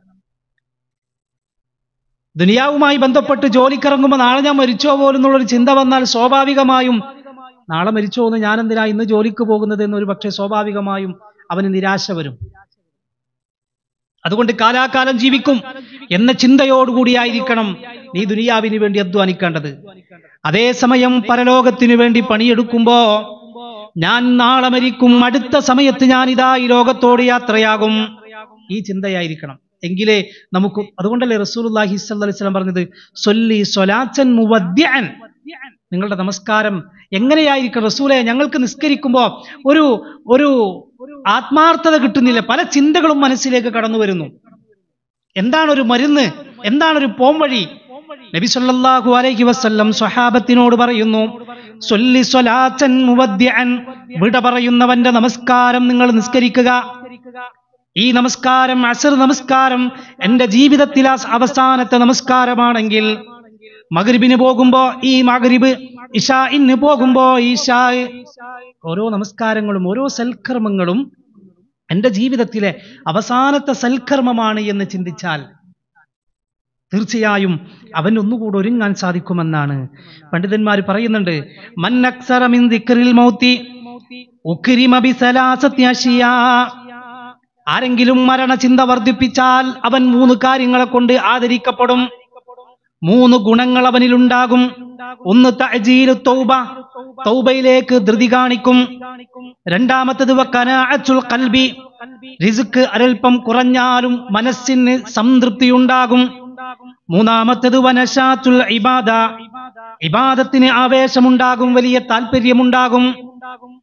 ദുനിയാവുമായി ബന്ധപ്പെട്ട് ജോലിക്കിറങ്ങുമ്പോൾ നാളെ ഞാൻ മരിച്ചോ പോലെന്നുള്ളൊരു ചിന്ത വന്നാൽ സ്വാഭാവികമായും നാളെ മരിച്ചോ എന്ന് ഞാൻ എന്തിനാ ഇന്ന് ജോലിക്ക് പോകുന്നത് എന്നൊരു പക്ഷേ സ്വാഭാവികമായും അവന് നിരാശ വരും അതുകൊണ്ട് കാലാകാലം ജീവിക്കും എന്ന ചിന്തയോടുകൂടിയായിരിക്കണം നീ ദുനിയാവിന് വേണ്ടി അധ്വാനിക്കേണ്ടത് അതേസമയം പരലോകത്തിനു വേണ്ടി പണിയെടുക്കുമ്പോ ഞാൻ നാളെ മരിക്കും അടുത്ത സമയത്ത് ഞാൻ ഇതാ ഈ ലോകത്തോട് യാത്രയാകും ഈ ചിന്തയായിരിക്കണം എങ്കിലേ നമുക്ക് അതുകൊണ്ടല്ലേ റസൂലുള്ളാഹി സ്വല്ലല്ലാഹി അലൈഹി വസല്ലം പറഞ്ഞത് സൊല്ലി സ്വലാത്തൻ മുവദ്ദിഅൻ നിങ്ങളുടെ നമസ്കാരം എങ്ങനെയായിരിക്കും റസൂലെ ഞങ്ങൾക്ക് നിസ്കരിക്കുമ്പോ ഒരു ഒരു ആത്മാർത്ഥത കിട്ടുന്നില്ല പല ചിന്തകളും മനസ്സിലേക്ക് കടന്നു വരുന്നു എന്താണ് ഒരു മരുന്ന് എന്താണ് ഒരു പോംവഴി നബി സല്ലല്ലാഹു അലൈഹി വസല്ലം സ്വഹാബത്തിനോട് പറയുന്നു സൊല്ലി സ്വലാത്തൻ മുവദ്ദിഅൻ വിട പറയുന്നവന്റെ നമസ്കാരം നിങ്ങൾ നിസ്കരിക്കുക ഈ നമസ്കാരം അസർ നമസ്കാരം എന്റെ ജീവിതത്തിൽ ആ അവസാനത്തെ നമസ്കാരമാണെങ്കിൽ മഗ്രിബിന് പോകുമ്പോ ഈ മഗ്രിബ് ഇഷാഇന് പോകുമ്പോ ഈശാ ഓരോ നമസ്കാരങ്ങളും ഓരോ സൽക്കർമ്മങ്ങളും എന്റെ ജീവിതത്തിലെ അവസാനത്തെ സൽക്കർമ്മമാണ് എന്ന് ചിന്തിച്ചാൽ തീർച്ചയായും അവൻ ഒന്നുകൂടെ ഒരുങ്ങാൻ സാധിക്കുമെന്നാണ് പണ്ഡിതന്മാർ പറയുന്നുണ്ട് മൻ അക്സറ മിൻ ദിക്റിൽ മൗത്തി ഉക്രിമ ബിസലാസത്തി അഷിയാ ആരെങ്കിലും മരണചിന്ത വർദ്ധിപ്പിച്ചാൽ അവൻ മൂന്ന് കാര്യങ്ങളെ കൊണ്ട് ആദരിക്കപ്പെടും മൂന്ന് ഗുണങ്ങൾ അവനിലുണ്ടാകും ഒന്ന് തഅജീലു തൗബ തൗബയിലേക്ക് ധൃതി കാണിക്കും രണ്ടാമത്തത് വക്കനാഅത്തുൽ ഖൽബി റിസ്ക് അരൽപ്പം കുറഞ്ഞാലും മനസ്സിന് സംതൃപ്തിയുണ്ടാകും മൂന്നാമത്തത് വനശാത്തുൽ ഇബാദ ഇബാദത്തിന് ആവേശമുണ്ടാകും വലിയ താല്പര്യമുണ്ടാകും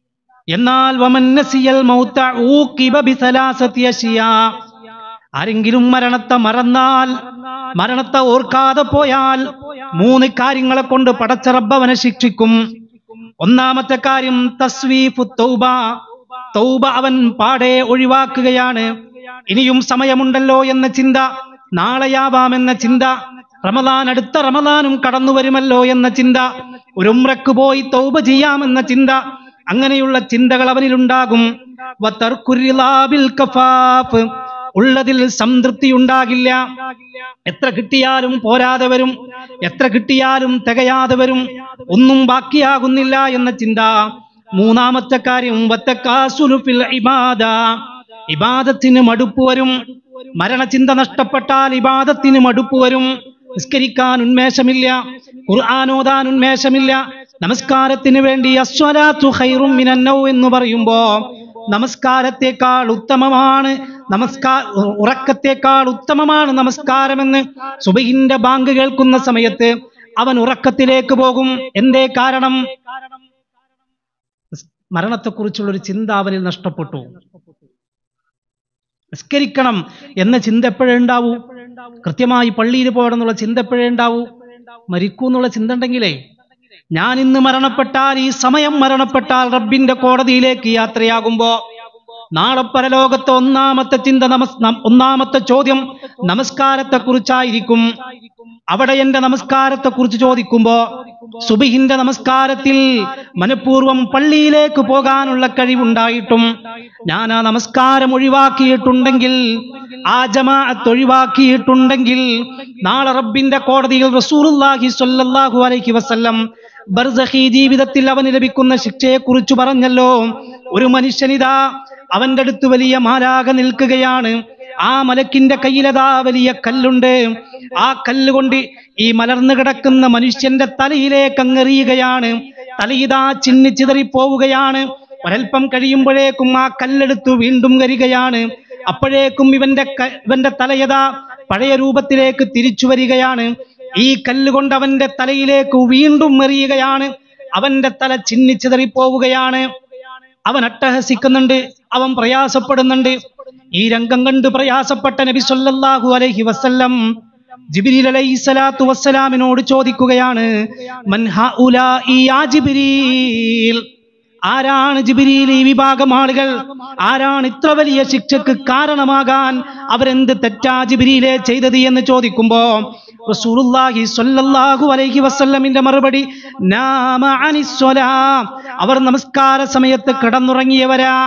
എന്നാൽ വമൻ നസിയൽ മൗത ഊഖിബ ബിസലാസതി അശിയാ ആരെങ്കിലും മരണത്തെ മറന്നാൽ മരണത്തെ ഓർക്കാതെ പോയാൽ മൂന്ന് കാര്യങ്ങളെ കൊണ്ട് പടച്ച റബ്ബവനെ ശിക്ഷിക്കും ഒന്നാമത്തെ കാര്യം തസ്വീഫു തൗബ തൗബ അവൻ പാടെ ഒഴിവാക്കുകയാണ് ഇനിയും സമയമുണ്ടല്ലോ എന്ന ചിന്ത നാളെയാവാമെന്ന ചിന്ത റമദാൻ അടുത്ത റമദാനും കടന്നു വരുമല്ലോ എന്ന ചിന്ത ഒരു ഉംറക്ക് പോയി തൗബ ചെയ്യാമെന്ന ചിന്ത അങ്ങനെയുള്ള ചിന്തകൾ അവനിലുണ്ടാകും വതർക്കുരിലാബിൽ കഫാഫ് ഉള്ളതിൽ സംതൃപ്തി ഉണ്ടാകില്ല എത്ര കിട്ടിയാലും പോരാതെ വരും എത്ര കിട്ടിയാലും തികയാതെ വരും ഒന്നും ബാക്കിയാകുന്നില്ല എന്ന ചിന്ത മൂന്നാമത്തെ കാര്യം വത്തക്കാസുലു ഫിൽ ഇബാദ ഇബാദത്തിന് മടുപ്പ് വരും മരണചിന്ത നഷ്ടപ്പെട്ടാൽ ഇബാദത്തിന് മടുപ്പ് വരും നിസ്കരിക്കാൻ ഉന്മേഷമില്ല ഖുർആാനോദാൻ ഉന്മേഷമില്ല നമസ്കാരത്തിന് വേണ്ടി അസ്വലാത്തു ഖൈറും മിനന്നൗ എന്ന് പറയുമ്പോ നമസ്കാരത്തെക്കാൾ ഉത്തമമാണ് നമസ്കാര ഉറക്കത്തെക്കാൾ ഉത്തമമാണ് നമസ്കാരമെന്ന് സുബഹിന്റെ ബാങ്ക് കേൾക്കുന്ന സമയത്ത് അവൻ ഉറക്കത്തിലേക്ക് പോകും എന്തേ കാരണം മരണത്തെക്കുറിച്ചുള്ള ഒരു ചിന്ത അവനിൽ നഷ്ടപ്പെട്ടു നിസ്കരിക്കണം എന്ന ചിന്ത എപ്പോഴേ ഉണ്ടാവൂ കൃത്യമായി പള്ളിയിൽ പോകണം എന്നുള്ള ചിന്ത എപ്പോഴേ ഉണ്ടാവൂ മരിക്കൂ എന്നുള്ള ചിന്ത ഉണ്ടെങ്കിലേ ഞാൻ ഇന്ന് മരണപ്പെട്ടാൽ ഈ സമയം മരണപ്പെട്ടാൽ റബ്ബിന്റെ കോടതിയിലേക്ക് യാത്രയാകുമ്പോ നാളെ പരലോകത്തെ ഒന്നാമത്തെ ചിന്ത നമസ് നം- ഒന്നാമത്തെ ചോദ്യം നമസ്കാരത്തെ കുറിച്ചായിരിക്കും അവിടെ എന്റെ നമസ്കാരത്തെ കുറിച്ച് ചോദിക്കുമ്പോ സുബിഹിന്റെ നമസ്കാരത്തിൽ മനഃപൂർവ്വം പള്ളിയിലേക്ക് പോകാനുള്ള കഴിവുണ്ടായിട്ടും ഞാൻ ആ നമസ്കാരം ഒഴിവാക്കിയിട്ടുണ്ടെങ്കിൽ ആ ജമാഅത്ത് ഒഴിവാക്കിയിട്ടുണ്ടെങ്കിൽ നാളെ റബ്ബിന്റെ കോടതിയിൽ റസൂലുള്ളാഹി സ്വല്ലല്ലാഹു അലൈഹി വസല്ലം ബർസഖി ജീവിതത്തിൽ അവന് ലഭിക്കുന്ന ശിക്ഷയെ കുറിച്ച് പറഞ്ഞല്ലോ ഒരു മനുഷ്യനിതാ അവന്റെ അടുത്ത് വലിയ മാലാക നിൽക്കുകയാണ് ആ മലക്കിന്റെ കയ്യിലതാ വലിയ കല്ലുണ്ട് ആ കല്ല് കൊണ്ട് ഈ മലർന്നു കിടക്കുന്ന മനുഷ്യന്റെ തലയിലേക്ക് അങ്ങെറിയുകയാണ് തലയിതാ ചിന്നിച്ചിതറി പോവുകയാണ് ഒരൽപ്പം കഴിയുമ്പോഴേക്കും ആ കല്ലെടുത്തു വീണ്ടും വരികയാണ് അപ്പോഴേക്കും ഇവന്റെ ക- ഇവന്റെ തലയതാ പഴയ രൂപത്തിലേക്ക് തിരിച്ചു വരികയാണ് ഈ കല്ലുകൊണ്ട് അവന്റെ തലയിലേക്ക് വീണ്ടും എറിയുകയാണ് അവന്റെ തല ചിന്നിച്ചിതറി പോവുകയാണ് അവൻ അട്ടഹസിക്കുന്നുണ്ട് അവൻ പ്രയാസപ്പെടുന്നുണ്ട് ഈ രംഗം കണ്ട് പ്രയാസപ്പെട്ട നബി സല്ലല്ലാഹു അലൈഹി വസല്ലം ജിബ്രീൽ അലൈഹി സ്വലാത്തു വസ്സലാമിനോട് ചോദിക്കുകയാണ് മൻ ഹഉലാഇ യാ ജിബ്രീൽ ആരാണ് ജിബിരിയിൽ ഈ വിഭാഗം ആളുകൾ ആരാണ് ഇത്ര വലിയ ശിക്ഷക്ക് കാരണമാകാൻ അവരെന്ത് തെറ്റാ ജിബിരിയിലെ ചെയ്തത് എന്ന് ചോദിക്കുമ്പോ റസൂലുള്ളാഹി സ്വല്ലല്ലാഹു അലൈഹി വസല്ലമിന്റെ മറുപടി നാമ അനിസ്വലാ അവർ നമസ്കാര സമയത്ത് കിടന്നുറങ്ങിയവരാ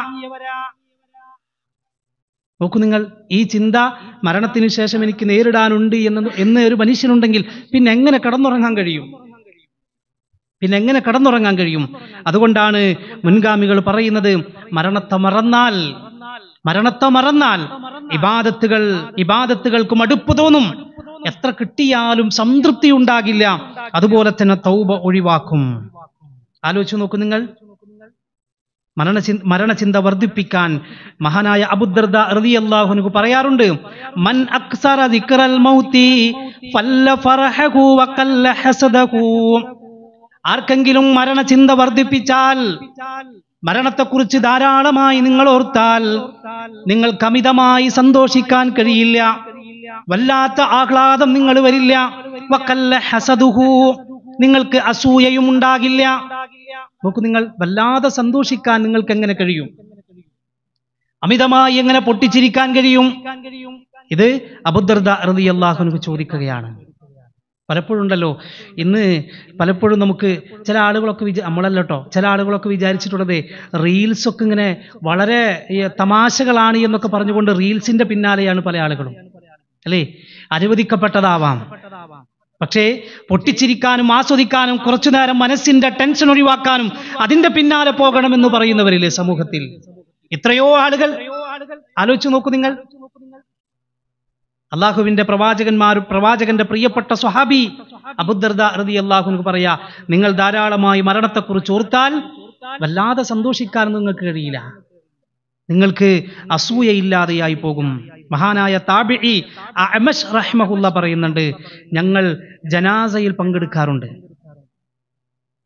നോക്കൂ നിങ്ങൾ ഈ ചിന്ത മരണത്തിന് ശേഷം എനിക്ക് നേരിടാനുണ്ട് എന്ന് എന്ന് ഒരു മനുഷ്യനുണ്ടെങ്കിൽ പിന്നെ എങ്ങനെ കടന്നുറങ്ങാൻ കഴിയും പിന്നെ എങ്ങനെ കടന്നുറങ്ങാൻ കഴിയും അതുകൊണ്ടാണ് മുൻഗാമികൾ പറയുന്നത് മരണത്തെ മറന്നാൽ മരണത്തെ മറന്നാൽ ഇബാദത്തുകൾ ഇബാദത്തുകൾക്ക് മടുപ്പ് തോന്നും എത്ര കിട്ടിയാലും സംതൃപ്തി ഉണ്ടാകില്ല അതുപോലെ തന്നെ തൗബ ഒഴിവാക്കും ആലോചിച്ചു നോക്കൂ നിങ്ങൾ മരണചി മരണചിന്ത വർദ്ധിപ്പിക്കാൻ മഹാനായ അബുദർദ റളിയല്ലാഹുവിനു പറയാറുണ്ട് മൻ അക്സറ ദിക്റൽ മൗതി ഫല്ല ഫറഹഹു വഖല്ല ഹസദഹു ആർക്കെങ്കിലും മരണചിന്ത വർദ്ധിപ്പിച്ചാൽ മരണത്തെക്കുറിച്ച് ധാരാളമായി നിങ്ങൾ ഓർത്താൽ നിങ്ങൾക്ക് അമിതമായി സന്തോഷിക്കാൻ കഴിയില്ല വല്ലാത്ത ആഹ്ലാദം നിങ്ങൾ വരില്ല വക്കല്ല ഹസദുഹു നിങ്ങൾക്ക് അസൂയയും ഉണ്ടാകില്ല നോക്കൂ നിങ്ങൾ വല്ലാതെ സന്തോഷിക്കാൻ നിങ്ങൾക്ക് എങ്ങനെ കഴിയും അമിതമായി എങ്ങനെ പൊട്ടിച്ചിരിക്കാൻ കഴിയും ഇത് അബുദർദ റളിയല്ലാഹുവിനു ചോദിക്കുകയാണ് പലപ്പോഴും ഉണ്ടല്ലോ ഇന്ന് പലപ്പോഴും നമുക്ക് ചില ആളുകളൊക്കെ വിചാ നമ്മളല്ല കേട്ടോ ചില ആളുകളൊക്കെ വിചാരിച്ചിട്ടുള്ളത് റീൽസ് ഒക്കെ ഇങ്ങനെ വളരെ ഈ, തമാശകളാണ് എന്നൊക്കെ പറഞ്ഞുകൊണ്ട് റീൽസിന്റെ പിന്നാലെയാണ് പല ആളുകളും അല്ലേ അനുവദിക്കപ്പെട്ടതാവാം പക്ഷേ പൊട്ടിച്ചിരിക്കാനും ആസ്വദിക്കാനും കുറച്ചു നേരം മനസ്സിന്റെ ടെൻഷൻ ഒഴിവാക്കാനും അതിന്റെ പിന്നാലെ പോകണമെന്ന് പറയുന്നവരില്ലേ സമൂഹത്തിൽ എത്രയോ ആളുകൾ ആലോചിച്ചു നോക്കൂ നിങ്ങൾ അള്ളാഹുവിന്റെ പ്രവാചകന്മാർ പ്രവാചകന്റെ പ്രിയപ്പെട്ട സ്വഹാബി അബുദർദ റതി അള്ളാഹുവിന് പറയാ നിങ്ങൾ ധാരാളമായി മരണത്തെക്കുറിച്ച് ഓർത്താൽ വല്ലാതെ സന്തോഷിക്കാൻ നിങ്ങൾക്ക് കഴിയില്ല നിങ്ങൾക്ക് അസൂയയില്ലാതെയായി പോകും മഹാനായ താബിഇ അമഷ് റഹ്മഹുല്ല പറയുന്നുണ്ട് ഞങ്ങൾ ജനാസയിൽ പങ്കെടുക്കാറുണ്ട്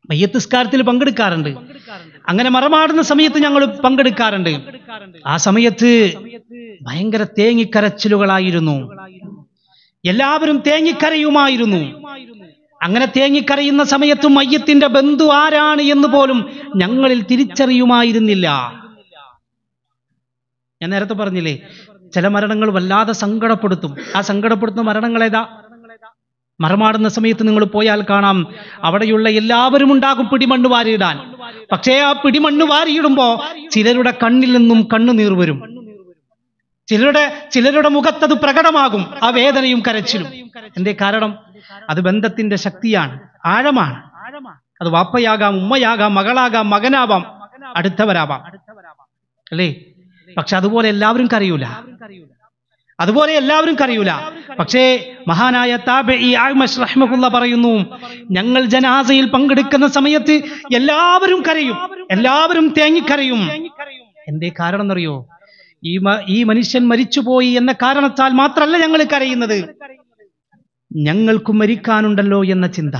മയ്യത്തിസ്കാരത്തിൽ പങ്കെടുക്കാറുണ്ട് അങ്ങനെ മറമാടുന്ന സമയത്ത് ഞങ്ങൾ പങ്കെടുക്കാറുണ്ട് ആ സമയത്ത് ഭയങ്കര തേങ്ങിക്കരച്ചിലുകളായിരുന്നു എല്ലാവരും തേങ്ങിക്കരയുമായിരുന്നു അങ്ങനെ തേങ്ങിക്കരയുന്ന സമയത്ത് മയ്യത്തിന്റെ ബന്ധു ആരാണ് എന്ന് പോലും ഞങ്ങളിൽ തിരിച്ചറിയുമായിരുന്നില്ല ഞാൻ നേരത്തെ പറഞ്ഞില്ലേ ചില മരണങ്ങൾ വല്ലാതെ സങ്കടപ്പെടുത്തും ആ സങ്കടപ്പെടുത്തുന്ന മരണങ്ങൾ ഏതാ മറമാടുന്ന സമയത്ത് നിങ്ങൾ പോയാൽ കാണാം അവിടെയുള്ള എല്ലാവരും ഉണ്ടാകും പിടിമണ്ണ് വാരിയിടാൻ പക്ഷേ ആ പിടിമണ്ണ് വാരിയിടുമ്പോ ചിലരുടെ കണ്ണിൽ നിന്നും കണ്ണുനീർ വരും ചിലരുടെ ചിലരുടെ മുഖത്തത് പ്രകടമാകും ആ വേദനയും കരച്ചിലും എന്തേ കാരണം അത് ബന്ധത്തിന്റെ ശക്തിയാണ് ആഴമാണ് അത് വാപ്പയാകാം ഉമ്മയാകാം മകളാകാം മകനാവാം അടുത്തവരാവാം അല്ലേ പക്ഷെ അതുപോലെ എല്ലാവരും കരയൂല അതുപോലെ എല്ലാവരും കരയൂല പക്ഷേ മഹാനായ താബി ആഴ്മഷ് റഹ്മഹുല്ല പറയുന്നു ഞങ്ങൾ ജനാസയിൽ പങ്കെടുക്കുന്ന സമയത്ത് എല്ലാവരും കരയും എല്ലാവരും തേങ്ങിക്കരയും എന്തേ കാരണം എന്നറിയോ ഈ മ- ഈ മനുഷ്യൻ മരിച്ചുപോയി എന്ന കാരണത്താൽ മാത്രമല്ല ഞങ്ങൾ കരയുന്നത് ഞങ്ങൾക്കും മരിക്കാനുണ്ടല്ലോ എന്ന ചിന്ത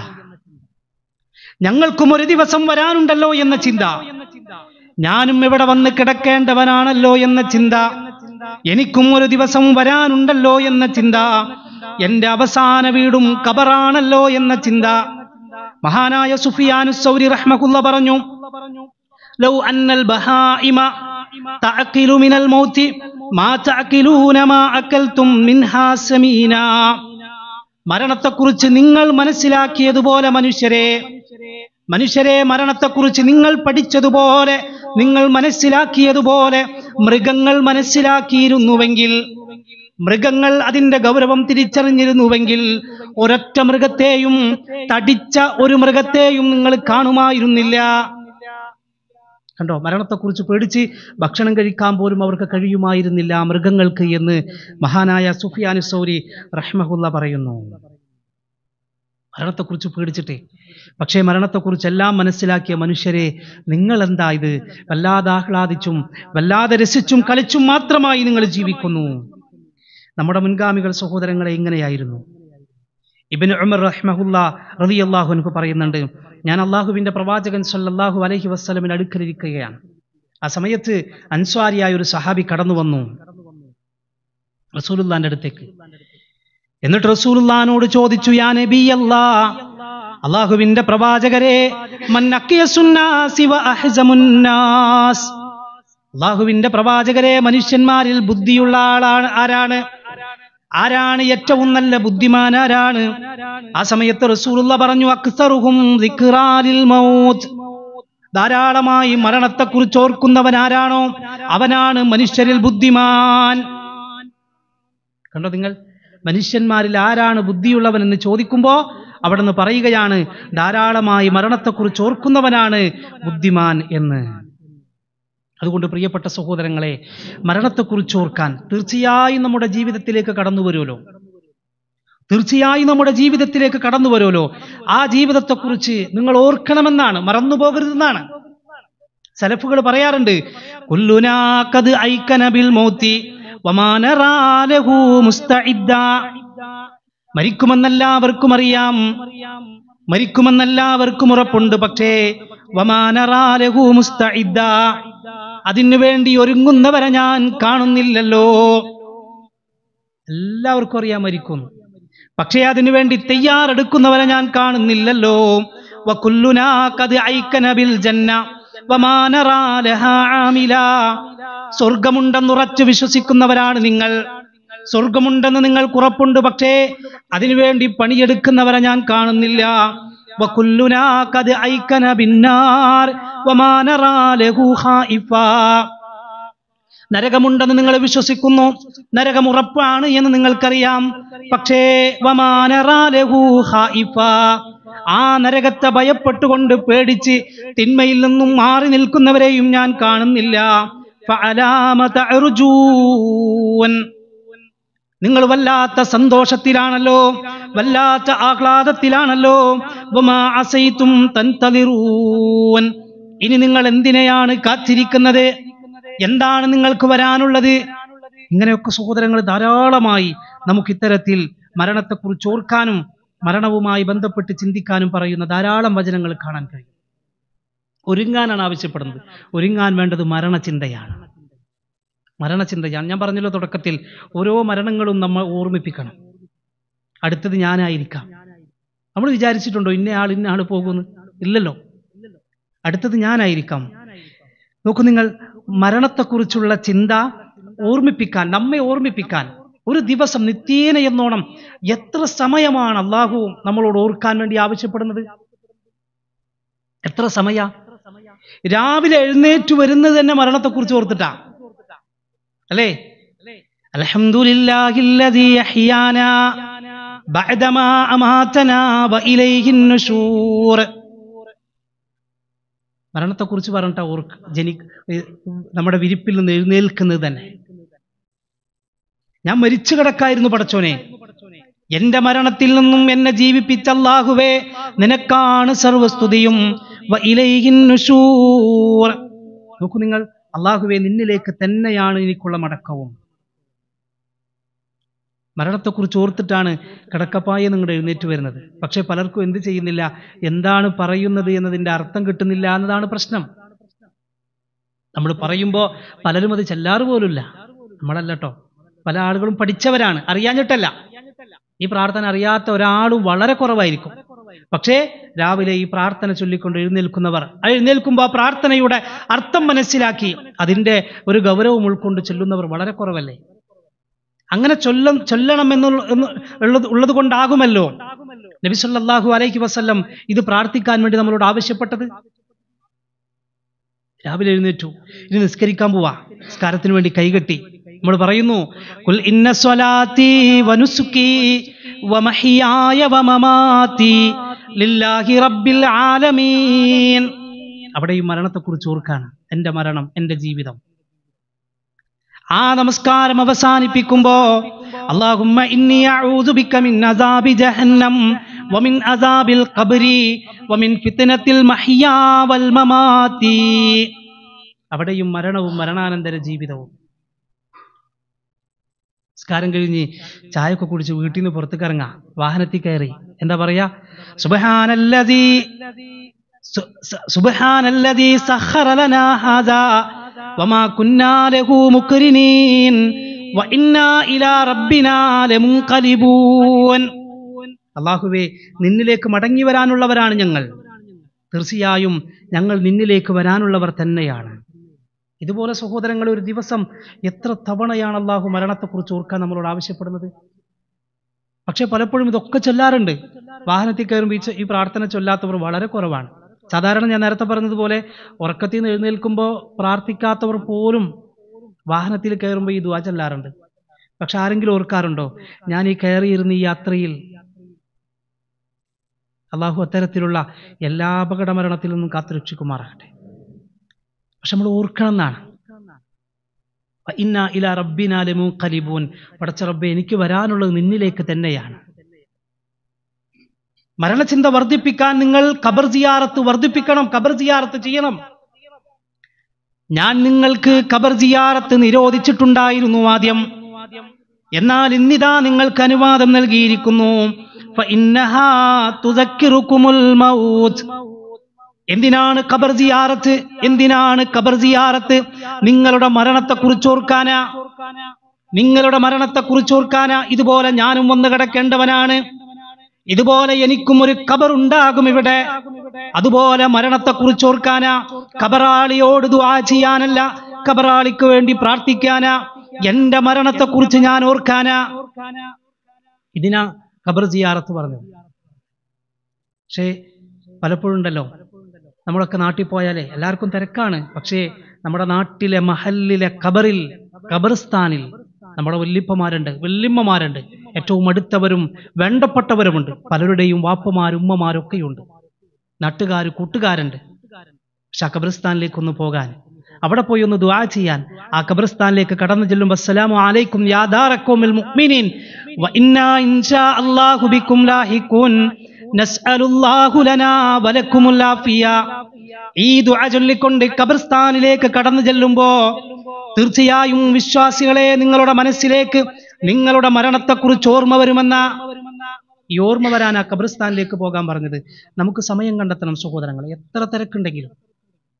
ഞങ്ങൾക്കും ഒരു ദിവസം വരാനുണ്ടല്ലോ എന്ന ചിന്ത ഞാനും ഇവിടെ വന്ന് കിടക്കേണ്ടവനാണല്ലോ എന്ന ചിന്ത എനിക്കും ഒരു ദിവസം വരാനുണ്ടല്ലോ എന്ന ചിന്ത എന്റെ അവസാന വീടും കബറാണല്ലോ എന്ന ചിന്ത മഹാനായ സുഫിയാനു സൗരി റഹ്മഹുല്ല പറഞ്ഞു ലൗ അന്നൽ ബഹായിമ തഅഖിലു മിനൽ മൗതി മാ തഅഖിലൂന മാ അകൽതും മിൻഹാ സമീന മരണത്തെക്കുറിച്ച് നിങ്ങൾ മനസ്സിലാക്കിയതുപോലെ മനുഷ്യരെ മനുഷ്യരെ മരണത്തെക്കുറിച്ച് നിങ്ങൾ പഠിച്ചതുപോലെ നിങ്ങൾ മനസ്സിലാക്കിയതുപോലെ മൃഗങ്ങൾ മനസ്സിലാക്കിയിരുന്നുവെങ്കിൽ മൃഗങ്ങൾ അതിന്റെ ഗൗരവം തിരിച്ചറിഞ്ഞിരുന്നുവെങ്കിൽ ഒരൊറ്റ മൃഗത്തെയും തടിച്ച ഒരു മൃഗത്തെയും നിങ്ങൾ കാണുമായിരുന്നില്ല കണ്ടോ മരണത്തെക്കുറിച്ച് പേടിച്ച് ഭക്ഷണം കഴിക്കാൻ പോലും അവർക്ക് കഴിയുമായിരുന്നില്ല മൃഗങ്ങൾക്ക് എന്ന് മഹാനായ സുഫിയാനു സൗരി റഹ്മഹുല്ല പറയുന്നു മരണത്തെക്കുറിച്ച് പേടിച്ചിട്ടേ പക്ഷേ മരണത്തെക്കുറിച്ച് എല്ലാം മനസ്സിലാക്കിയ മനുഷ്യരെ നിങ്ങൾ എന്താ ഇത് വല്ലാതെ ആഹ്ലാദിച്ചും വല്ലാതെ രസിച്ചും കളിച്ചും മാത്രമായി നിങ്ങൾ ജീവിക്കുന്നു നമ്മുടെ മുൻഗാമികൾ സഹോദരങ്ങളെ ഇങ്ങനെയായിരുന്നു ഇബിൻ ഉമർ റഹ്മഹുല്ല റലി അള്ളാഹു എനിക്ക് പറയുന്നുണ്ട് ഞാൻ അള്ളാഹുവിന്റെ പ്രവാചകൻ സല്ലല്ലാഹു അലൈഹി വസ്ലമിന് അടുക്കലിരിക്കുകയാണ് ആ സമയത്ത് അൻസ്വാരിയായ ഒരു സഹാബി കടന്നു വന്നു റസൂലുല്ലാന്റെ അടുത്തേക്ക് എന്നിട്ട് റസൂലുല്ലാനോട് ചോദിച്ചു യാ നബി അല്ലാ അള്ളാഹുവിന്റെ പ്രവാചകരെ മൻ അക്കിയസുന്നാസി വ അഹ്സമുന്നാസ് അള്ളാഹുവിന്റെ പ്രവാചകരെ മനുഷ്യന്മാരിൽ ബുദ്ധിയുള്ള ആളാണ് ആരാണ് ആരാണ് ഏറ്റവും നല്ല ബുദ്ധിമാൻ ആരാണ് ആ സമയത്ത് റസൂലുള്ള പറഞ്ഞു അക്സറുഹും ദിക്റാലിൽ മൗത്ത് ധാരാളമായി മരണത്തെക്കുറിച്ച് ഓർക്കുന്നവൻ ആരാണോ അവനാണ് മനുഷ്യരിൽ ബുദ്ധിമാൻ കണ്ടോ നിങ്ങൾ മനുഷ്യന്മാരിൽ ആരാണ് ബുദ്ധിയുള്ളവൻ എന്ന് ചോദിക്കുമ്പോ അവിടെ നിന്ന് പറയുകയാണ് ധാരാളമായി മരണത്തെക്കുറിച്ച് ഓർക്കുന്നവനാണ് ബുദ്ധിമാൻ എന്ന് അതുകൊണ്ട് പ്രിയപ്പെട്ട സഹോദരങ്ങളെ മരണത്തെക്കുറിച്ച് ഓർക്കാൻ തീർച്ചയായും നമ്മുടെ ജീവിതത്തിലേക്ക് കടന്നു വരുമല്ലോ തീർച്ചയായും നമ്മുടെ ജീവിതത്തിലേക്ക് കടന്നു വരുമല്ലോ ആ ജീവിതത്തെക്കുറിച്ച് നിങ്ങൾ ഓർക്കണമെന്നാണ് മറന്നു പോകരുതെന്നാണ് സലഫുകൾ പറയാറുണ്ട് കുല്ലുനാക്കത് ഐക്കനബിൽ മൗത്തി വമാനറാലഹു മുസ്തഇദ്ദ മരിക്കുമെന്നെല്ലാവർക്കും അറിയാം മരിക്കുമെന്നെല്ലാവർക്കും ഉറപ്പുണ്ട് പക്ഷേ വമാനറാലഹു മുസ്തഇദ്ദ അതിനു വേണ്ടി ഒരുങ്ങുന്നവരെ ഞാൻ കാണുന്നില്ലല്ലോ എല്ലാവർക്കും അറിയാം മരിക്കും പക്ഷേ അതിനു വേണ്ടി തയ്യാറെടുക്കുന്നവരെ ഞാൻ കാണുന്നില്ലല്ലോ വകുല്ലുനാ ഖദ് ഐക്കന ബിൽ ജന്ന വമാ നറാ ലഹാ ആമില സ്വർഗമുണ്ടെന്നുറച്ചു വിശ്വസിക്കുന്നവരാണ് നിങ്ങൾ സ്വർഗമുണ്ടെന്ന് നിങ്ങൾക്ക് ഉറപ്പുണ്ട് പക്ഷേ അതിനുവേണ്ടി പണിയെടുക്കുന്നവരെ ഞാൻ കാണുന്നില്ല വകുല്ലുനാ ഖദ് ഐക്കന ബിന്നാർ വമാ നറാ ലഹു ഖായിഫാ നരകമുണ്ടെന്ന് നിങ്ങൾ വിശ്വസിക്കുന്നു നരകം ഉറപ്പാണ് എന്ന് നിങ്ങൾക്കറിയാം പക്ഷേ വമാനറാലഹു ഖായിഫ. ആ നരകത്തെ ഭയപ്പെട്ടുകൊണ്ട് പേടിച്ച് തിന്മയിൽ നിന്നും മാറി നിൽക്കുന്നവരെയും ഞാൻ കാണുന്നില്ല ഫഅലാമ തഅർജൂൻ. നിങ്ങൾ വല്ലാത്ത സന്തോഷത്തിലാണല്ലോ വല്ലാത്ത ആഹ്ലാദത്തിലാണല്ലോ വമാ അസൈതും തൻതളിറൂൻ. ഇനി നിങ്ങൾ എന്തിനെയാണ് കാത്തിരിക്കുന്നത് എന്താണ് നിങ്ങൾക്ക് വരാനുള്ളത് ഇങ്ങനെയൊക്കെ സഹോദരങ്ങൾ ധാരാളമായി നമുക്ക് ഇത്തരത്തിൽ മരണത്തെക്കുറിച്ച് ഓർക്കാനും മരണവുമായി ബന്ധപ്പെട്ട് ചിന്തിക്കാനും പറയുന്ന ധാരാളം വചനങ്ങൾ കാണാൻ കഴിയും ഒരുങ്ങാനാണ് ആവശ്യപ്പെടുന്നത് ഒരുങ്ങാൻ വേണ്ടത് മരണചിന്തയാണ് മരണചിന്തയാണ് ഞാൻ പറഞ്ഞല്ലോ തുടക്കത്തിൽ ഓരോ മരണങ്ങളും നമ്മൾ ഓർമ്മിപ്പിക്കണം അടുത്തത് ഞാനായിരിക്കാം നമ്മൾ വിചാരിച്ചിട്ടുണ്ടോ ഇന്ന ആൾ ഇന്ന ആൾ പോകുന്നു ഇല്ലല്ലോ അടുത്തത് ഞാനായിരിക്കാം നോക്കൂ നിങ്ങൾ മരണത്തെക്കുറിച്ചുള്ള ചിന്ത ഓർമ്മിപ്പിക്കാൻ നമ്മെ ഓർമ്മിപ്പിക്കാൻ ഒരു ദിവസം നിത്യേന എന്നോണം എത്ര സമയമാണ് അള്ളാഹു നമ്മളോട് ഓർക്കാൻ വേണ്ടി ആവശ്യപ്പെടുന്നത് എത്ര സമയ രാവിലെ എഴുന്നേറ്റ് വരുന്നത് തന്നെ മരണത്തെക്കുറിച്ച് ഓർത്തിട്ടാ അല്ലേ അൽഹംദുലില്ലാഹില്ലദീ അഹ്യാനാ ബഅദമാ അമാതനാ വഇലൈഹിൻ നുശൂർ മരണത്തെക്കുറിച്ച് പറഞ്ഞിട്ട് ഓർക്ക് ജനി ഏഹ് നമ്മുടെ വിരിപ്പിൽ നിന്ന് എഴുന്നേൽക്കുന്നത് തന്നെ ഞാൻ മരിച്ചു കിടക്കായിരുന്നു പടച്ചോനെ എന്റെ മരണത്തിൽ നിന്നും എന്നെ ജീവിപ്പിച്ച അല്ലാഹുവേ നിനക്കാണ് സർവസ്തുതിയും വ ഇലൈഹിൻ നുശൂർ. നോക്കൂ നിങ്ങൾ അള്ളാഹുവെ നിന്നിലേക്ക് തന്നെയാണ് എനിക്കുള്ള മടക്കവും മരണത്തെക്കുറിച്ച് ഓർത്തിട്ടാണ് കിടക്കപ്പായ നിങ്ങൾ എഴുന്നേറ്റ് വരുന്നത് പക്ഷെ പലർക്കും എന്ത് ചെയ്യുന്നില്ല എന്താണ് പറയുന്നത് എന്നതിന്റെ അർത്ഥം കിട്ടുന്നില്ല എന്നതാണ് പ്രശ്നം നമ്മൾ പറയുമ്പോൾ പലരും അത് ചെല്ലാറ് പോലുമില്ല നമ്മളല്ല കേട്ടോ പല ആളുകളും പഠിച്ചവരാണ് അറിയാഞ്ഞിട്ടല്ല ഈ പ്രാർത്ഥന അറിയാത്ത ഒരാളും വളരെ കുറവായിരിക്കും പക്ഷേ രാവിലെ ഈ പ്രാർത്ഥന ചൊല്ലിക്കൊണ്ട് എഴുന്നേൽക്കുന്നവർ ആ എഴുന്നേൽക്കുമ്പോൾ ആ പ്രാർത്ഥനയുടെ അർത്ഥം മനസ്സിലാക്കി അതിന്റെ ഒരു ഗൗരവം ഉൾക്കൊണ്ട് ചൊല്ലുന്നവർ വളരെ കുറവല്ലേ അങ്ങനെ ചൊല്ല ചൊല്ലണം എന്നുള്ള എന്ന് ഉള്ളത് ഉള്ളത് കൊണ്ടാകുമല്ലോ നബി സല്ലല്ലാഹു അലൈഹി വസല്ലം ഇത് പ്രാർത്ഥിക്കാൻ വേണ്ടി നമ്മളോട് ആവശ്യപ്പെട്ടത് രാവിലെ എഴുന്നേറ്റു ഇനി നിസ്കരിക്കാൻ പോവാ നിസ്കാരത്തിന് വേണ്ടി കൈകെട്ടി നമ്മൾ പറയുന്നു കുൽ ഇന്ന സ്വലാത്തി വനുസുക്കി വമഹിയായ വമമാതി ലില്ലാഹി റബ്ബിൽ ആലമീൻ അവിടെയും മരണത്തെക്കുറിച്ച് ഓർക്കാണ് എൻ്റെ മരണം എൻ്റെ ജീവിതം ആ നമസ്കാരം അവസാനിപ്പിക്കുമ്പോ അല്ലാഹുമ്മ ഇന്നി അഊദു ബിക മിൻ അസാബി ജഹന്നം വമിൻ അസാബിൽ ഖബ്രി വമിൻ ഫിത്നത്തിൽ മഹ്യാ വൽ മമാതി അവിടെയും മരണവും മരണാനന്തര ജീവിതവും നിസ്കാരം കഴിഞ്ഞ് ചായയൊക്കെ കുടിച്ച് വീട്ടിൽ നിന്ന് പുറത്തേക്ക് ഇറങ്ങാം വാഹനത്തിൽ കയറി എന്താ പറയാ സുബ്ഹാനല്ലദീ സു- സ- സുബ്ഹാനല്ലദീ സഖറ ലനാ ഹാദാ വമാ കുന്നാ ലഹു മുക്രിനീൻ വഇന്നാ ഇലാ റബ്ബിനാ ലമുൻഖലിബൂൻ അല്ലാഹുവേ നിന്നിലേക്ക് മടങ്ങി വരാനുള്ളവരാണ് ഞങ്ങൾ തീർച്ചയായും ഞങ്ങൾ നിന്നിലേക്ക് വരാനുള്ളവർ തന്നെയാണ് ഇതുപോലെ സഹോദരങ്ങൾ ഒരു ദിവസം എത്ര തവണയാണ് അള്ളാഹു മരണത്തെക്കുറിച്ച് ഓർക്കാൻ നമ്മളോട് ആവശ്യപ്പെടുന്നത് പക്ഷെ പലപ്പോഴും ഇതൊക്കെ ചൊല്ലാറുണ്ട് വാഹനത്തിൽ കയറുമ്പോൾ ഈ ചൊ- ഈ പ്രാർത്ഥന ചൊല്ലാത്തവർ വളരെ കുറവാണ് സാധാരണ ഞാൻ നേരത്തെ പറഞ്ഞതുപോലെ ഉറക്കത്തിൽ നിന്ന് എഴുന്നേൽക്കുമ്പോൾ പ്രാർത്ഥിക്കാത്തവർ പോലും വാഹനത്തിൽ കയറുമ്പോൾ ഈ ദുവാ ചൊല്ലാറുണ്ട് പക്ഷെ ആരെങ്കിലും ഓർക്കാറുണ്ടോ ഞാൻ ഈ കയറിയിരുന്ന ഈ യാത്രയിൽ അള്ളാഹു അത്തരത്തിലുള്ള എല്ലാ അപകട മരണത്തിൽ നിന്നും കാത്തുരക്ഷിക്കുമാറാകട്ടെ പക്ഷെ നമ്മൾ ഓർക്കണം എന്നാണ് ഇന്ന ഇല റബ്ബിനാലമു കലിബൂൻ പടച്ച റബ്ബെ എനിക്ക് വരാനുള്ളത് നിന്നിലേക്ക് തന്നെയാണ് മരണചിന്ത വർദ്ധിപ്പിക്കാൻ നിങ്ങൾ ഖബർ സിയാറത്ത് വർദ്ധിപ്പിക്കണം ഖബർ സിയാറത്ത് ചെയ്യണം ഞാൻ നിങ്ങൾക്ക് ഖബർ സിയാറത്ത് നിരോധിച്ചിട്ടുണ്ടായിരുന്നു ആദ്യം എന്നാൽ ഇന്നിതാ നിങ്ങൾക്ക് അനുവാദം നൽകിയിരിക്കുന്നു ഫഇന്നഹാ തുദക്കിറുക്കുമുൽ മൗത്ത് എന്തിനാണ് ഖബർ സിയാറത്ത് എന്തിനാണ് ഖബർ സിയാറത്ത് നിങ്ങളുടെ മരണത്തെ കുറിച്ചോർക്കാനാ നിങ്ങളുടെ മരണത്തെ കുറിച്ചോർക്കാനാ ഇതുപോലെ ഞാനും വന്ന് കിടക്കേണ്ടവനാണ് ഇതുപോലെ എനിക്കും ഒരു ഖബർ ഉണ്ടാകും ഇവിടെ അതുപോലെ മരണത്തെ കുറിച്ചോർക്കാനാ ഖബറാളിയോട് ദുആ ചെയ്യാനല്ല ഖബറാളിക്ക് വേണ്ടി പ്രാർത്ഥിക്കാനാ എന്റെ മരണത്തെ കുറിച്ച് ഞാൻ ഓർക്കാനാ ഇതിനാ ഖബർ സിയാറത്ത് പറഞ്ഞത് പക്ഷേ പലപ്പോഴും ഉണ്ടല്ലോ നമ്മളൊക്കെ നാട്ടിൽ പോയാലേ എല്ലാവർക്കും തിരക്കാണ് പക്ഷേ നമ്മുടെ നാട്ടിലെ മഹലിലെ ഖബറിൽ ഖബർസ്ഥാനിൽ നമ്മുടെ വല്യപ്പമാരുണ്ട് വല്യമ്മമാരുണ്ട് ഏറ്റവും അടുത്തവരും വേണ്ടപ്പെട്ടവരുമുണ്ട് പലരുടെയും വാപ്പമാരും ഉമ്മമാരും ഒക്കെയുണ്ട് നാട്ടുകാർ കൂട്ടുകാരുണ്ട് പക്ഷെ ആ ഖബർസ്ഥാനിലേക്കൊന്ന് പോകാൻ അവിടെ പോയി ഒന്ന് ദുആ ചെയ്യാൻ ആ ഖബർസ്ഥാനിലേക്ക് കടന്നു ചെല്ലുമ്പോൾ അസ്സലാമു അലൈക്കും യാ ദാറഖൗമിൽ മുഅ്മിനീൻ വ ഇന്നാ ഇൻഷാ അല്ലാഹു ബിക്കും ലാഹിഖൂൻ നസ്അലുല്ലാഹു ലനാ വലക്കുമുൽ ആഫിയ ഈ ദുആ ചൊല്ലിക്കൊണ്ട് ഖബർസ്ഥാനിലേക്ക് കടന്നു ചെല്ലുമ്പോ തീർച്ചയായും വിശ്വാസികളെ നിങ്ങളുടെ മനസ്സിലേക്ക് നിങ്ങളുടെ മരണത്തെക്കുറിച്ച് ഓർമ്മ വരുമെന്ന ഈ ഓർമ്മ വരാൻ ആ ഖബർസ്ഥാനിലേക്ക് പോകാൻ പറഞ്ഞത് നമുക്ക് സമയം കണ്ടെത്തണം സഹോദരങ്ങൾ എത്ര തിരക്കുണ്ടെങ്കിലും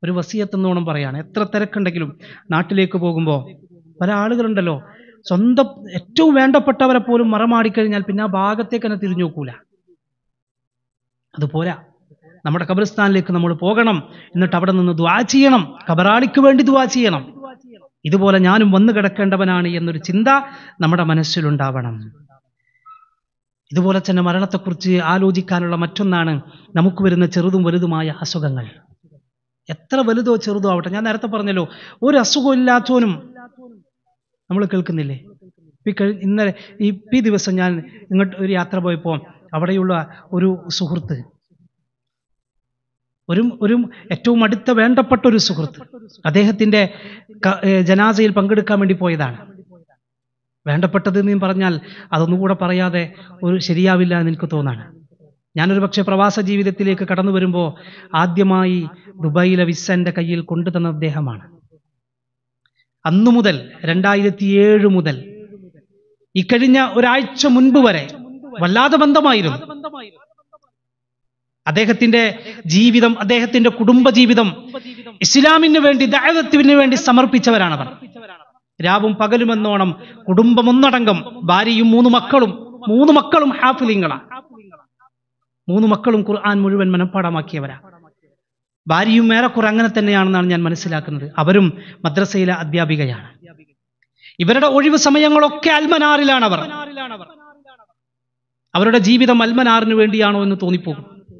ഒരു വസിയത്തെന്നോണം പറയാണ് എത്ര തിരക്കുണ്ടെങ്കിലും നാട്ടിലേക്ക് പോകുമ്പോൾ പല ആളുകളുണ്ടല്ലോ സ്വന്തം ഏറ്റവും വേണ്ടപ്പെട്ടവരെ പോലും മറമാടിക്കഴിഞ്ഞാൽ പിന്നെ ആ ഭാഗത്തേക്ക് തന്നെ തിരിഞ്ഞു നോക്കൂല അതുപോരാ നമ്മുടെ ഖബറിസ്ഥാനിലേക്ക് നമ്മൾ പോകണം എന്നിട്ട് അവിടെ നിന്ന് ദ്വാ ചെയ്യണം ഖബറാളിക്ക് വേണ്ടി ദ്വാ ചെയ്യണം ഇതുപോലെ ഞാനും വന്നു കിടക്കേണ്ടവനാണ് എന്നൊരു ചിന്ത നമ്മുടെ മനസ്സിലുണ്ടാവണം ഇതുപോലെ തന്നെ മരണത്തെക്കുറിച്ച് ആലോചിക്കാനുള്ള മറ്റൊന്നാണ് നമുക്ക് വരുന്ന ചെറുതും വലുതുമായ അസുഖങ്ങൾ എത്ര വലുതോ ചെറുതോ ആവട്ടെ ഞാൻ നേരത്തെ പറഞ്ഞല്ലോ ഒരു അസുഖം ഇല്ലാത്തവനും നമ്മൾ കേൾക്കുന്നില്ലേ ഇപ്പൊ ഈ കഴി- ഇന്നലെ ഈ ഈ ദിവസം ഞാൻ ഇങ്ങോട്ട് ഒരു യാത്ര പോയപ്പോൾ അവിടെയുള്ള ഒരു സുഹൃത്ത് ഒരു ഒരു ഏറ്റവും അടുത്ത വേണ്ടപ്പെട്ട ഒരു സുഹൃത്ത് അദ്ദേഹത്തിന്റെ ക- ഏ, ജനാസയിൽ പങ്കെടുക്കാൻ വേണ്ടി പോയതാണ് വേണ്ടപ്പെട്ടത് എന്ന് പറഞ്ഞാൽ അതൊന്നുകൂടെ പറയാതെ ഒരു ശരിയാവില്ല എന്ന് എനിക്ക് തോന്നാണ് ഞാനൊരു പക്ഷേ പ്രവാസ ജീവിതത്തിലേക്ക് കടന്നു വരുമ്പോൾ ആദ്യമായി ദുബായിലെ വിസ എൻ്റെ കയ്യിൽ കൊണ്ടുതന്ന അദ്ദേഹമാണ് അന്നു മുതൽ രണ്ടായിരത്തി ഏഴ് മുതൽ ഇക്കഴിഞ്ഞ ഒരാഴ്ച മുൻപ് വരെ വല്ലാതെ ബന്ധമായിരുന്നു അദ്ദേഹത്തിന്റെ ജീവിതം അദ്ദേഹത്തിന്റെ കുടുംബ ജീവിതം ഇസ്ലാമിന് വേണ്ടി ദൈവത്തിന് വേണ്ടി സമർപ്പിച്ചവരാണവർ രാവും പകലുമെന്നോണം കുടുംബം ഒന്നടങ്കം ഭാര്യയും മൂന്ന് മക്കളും മൂന്ന് മക്കളും ഹാഫിലിങ്ങളാണ് മൂന്ന് മക്കളും ഖുർആൻ മുഴുവൻ മനഃപ്പാടമാക്കിയവരാ ഭാര്യയും ഏറെക്കുറെ അങ്ങനെ തന്നെയാണെന്നാണ് ഞാൻ മനസ്സിലാക്കുന്നത് അവരും മദ്രസയിലെ അധ്യാപികയാണ് ഇവരുടെ ഒഴിവ് സമയങ്ങളൊക്കെ അൽമനാറിലാണ് അവർ അവരുടെ ജീവിതം അൽമനാറിന് വേണ്ടിയാണോ എന്ന് തോന്നിപ്പോകും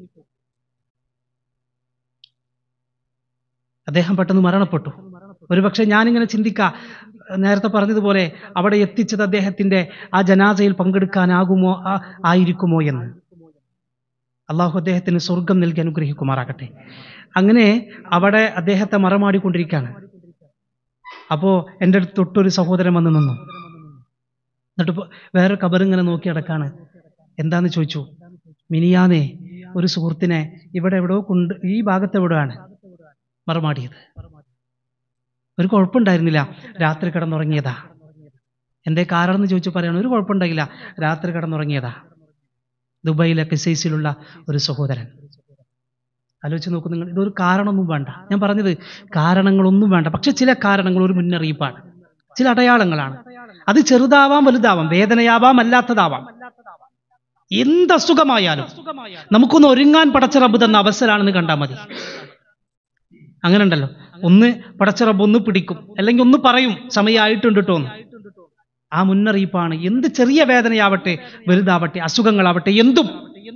അദ്ദേഹം പെട്ടെന്ന് മരണപ്പെട്ടു ഒരുപക്ഷെ ഞാനിങ്ങനെ ചിന്തിക്കാം നേരത്തെ പറഞ്ഞതുപോലെ അവിടെ എത്തിച്ചത് അദ്ദേഹത്തിന്റെ ആ ജനാസയിൽ പങ്കെടുക്കാനാകുമോ ആ- ആയിരിക്കുമോ എന്ന് അള്ളാഹു അദ്ദേഹത്തിന് സ്വർഗം നൽകി അനുഗ്രഹിക്കുമാറാകട്ടെ അങ്ങനെ അവിടെ അദ്ദേഹത്തെ മറമാടിക്കൊണ്ടിരിക്കുകയാണ് അപ്പോ എൻ്റെ അടുത്ത് തൊട്ടൊരു സഹോദരൻ വന്ന് നിന്നു എന്നിട്ട് ഇപ്പൊ വേറെ കബറിങ്ങനെ നോക്കി അടക്കാണ് എന്താന്ന് ചോദിച്ചു മിനിയാന്നേ ഒരു സുഹൃത്തിനെ ഇവിടെ എവിടെയോ കൊണ്ട് ഈ ഭാഗത്ത് എവിടെയാണ് മറമാടിയത് ഒരു കുഴപ്പമുണ്ടായിരുന്നില്ല രാത്രി കിടന്നുറങ്ങിയതാ എന്തേ കാരണം എന്ന് ചോദിച്ചു പറയണം ഒരു കുഴപ്പമുണ്ടായില്ല രാത്രി കിടന്നുറങ്ങിയതാ ദുബായിലെ കിസൈസിലുള്ള ഒരു സഹോദരൻ ആലോചിച്ച് നോക്കൂ നിങ്ങൾ ഇതൊരു കാരണമൊന്നും വേണ്ട ഞാൻ പറഞ്ഞത് കാരണങ്ങളൊന്നും വേണ്ട പക്ഷെ ചില കാരണങ്ങൾ ഒരു മുന്നറിയിപ്പാണ് ചില അടയാളങ്ങളാണ് അത് ചെറുതാവാം വലുതാവാം വേദനയാവാം അല്ലാത്തതാവാം എന്ത് അസുഖമായാലും നമുക്കൊന്ന് ഒരുങ്ങാൻ പടച്ച റബ്ബ് തന്ന അവസരമാണെന്ന് കണ്ടാൽ മതി അങ്ങനെ ഉണ്ടല്ലോ ഒന്ന് പടച്ച റബ്ബ് ഒന്ന് പിടിക്കും അല്ലെങ്കിൽ ഒന്ന് പറയും സമയമായിട്ടുണ്ട് കേട്ടോ എന്ന് ആ മുന്നറിയിപ്പാണ് എന്ത് ചെറിയ വേദനയാവട്ടെ വലുതാവട്ടെ അസുഖങ്ങളാവട്ടെ എന്തും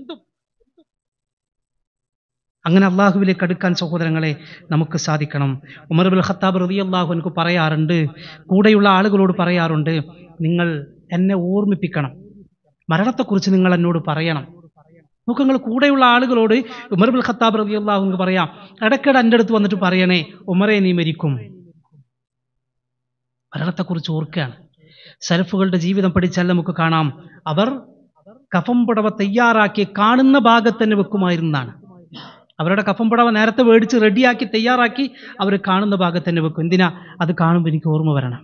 അങ്ങനെ അള്ളാഹുവിലേക്ക് അടുക്കാൻ സഹോദരങ്ങളെ നമുക്ക് സാധിക്കണം ഉമർ ബുൽ ഖത്താബ് റതി അള്ളാഹു എനിക്ക് പറയാറുണ്ട് കൂടെയുള്ള ആളുകളോട് പറയാറുണ്ട് നിങ്ങൾ എന്നെ ഓർമ്മിപ്പിക്കണം മരണത്തെക്കുറിച്ച് നിങ്ങൾ എന്നോട് പറയണം നോക്ക് നിങ്ങൾ കൂടെയുള്ള ആളുകളോട് ഉമർ ബുൽ ഖത്താബ് റതി അള്ളാഹു പറയാം ഇടയ്ക്കിടെ എൻ്റെ അടുത്ത് വന്നിട്ട് പറയണേ ഉമറെ നീ മരിക്കും മരണത്തെക്കുറിച്ച് ഓർക്കുകയാണ് സലഫുകളുടെ ജീവിതം പഠിച്ചാൽ നമുക്ക് കാണാം അവർ കഫം പുടവ തയ്യാറാക്കി കാണുന്ന ഭാഗത്ത് തന്നെ വെക്കുമായിരുന്നതാണ് അവരുടെ കഫം പുടവ നേരത്തെ മേടിച്ച് റെഡിയാക്കി തയ്യാറാക്കി അവർ കാണുന്ന ഭാഗത്ത് തന്നെ വെക്കും എന്തിനാ അത് കാണുമ്പോൾ എനിക്ക് ഓർമ്മ വരണം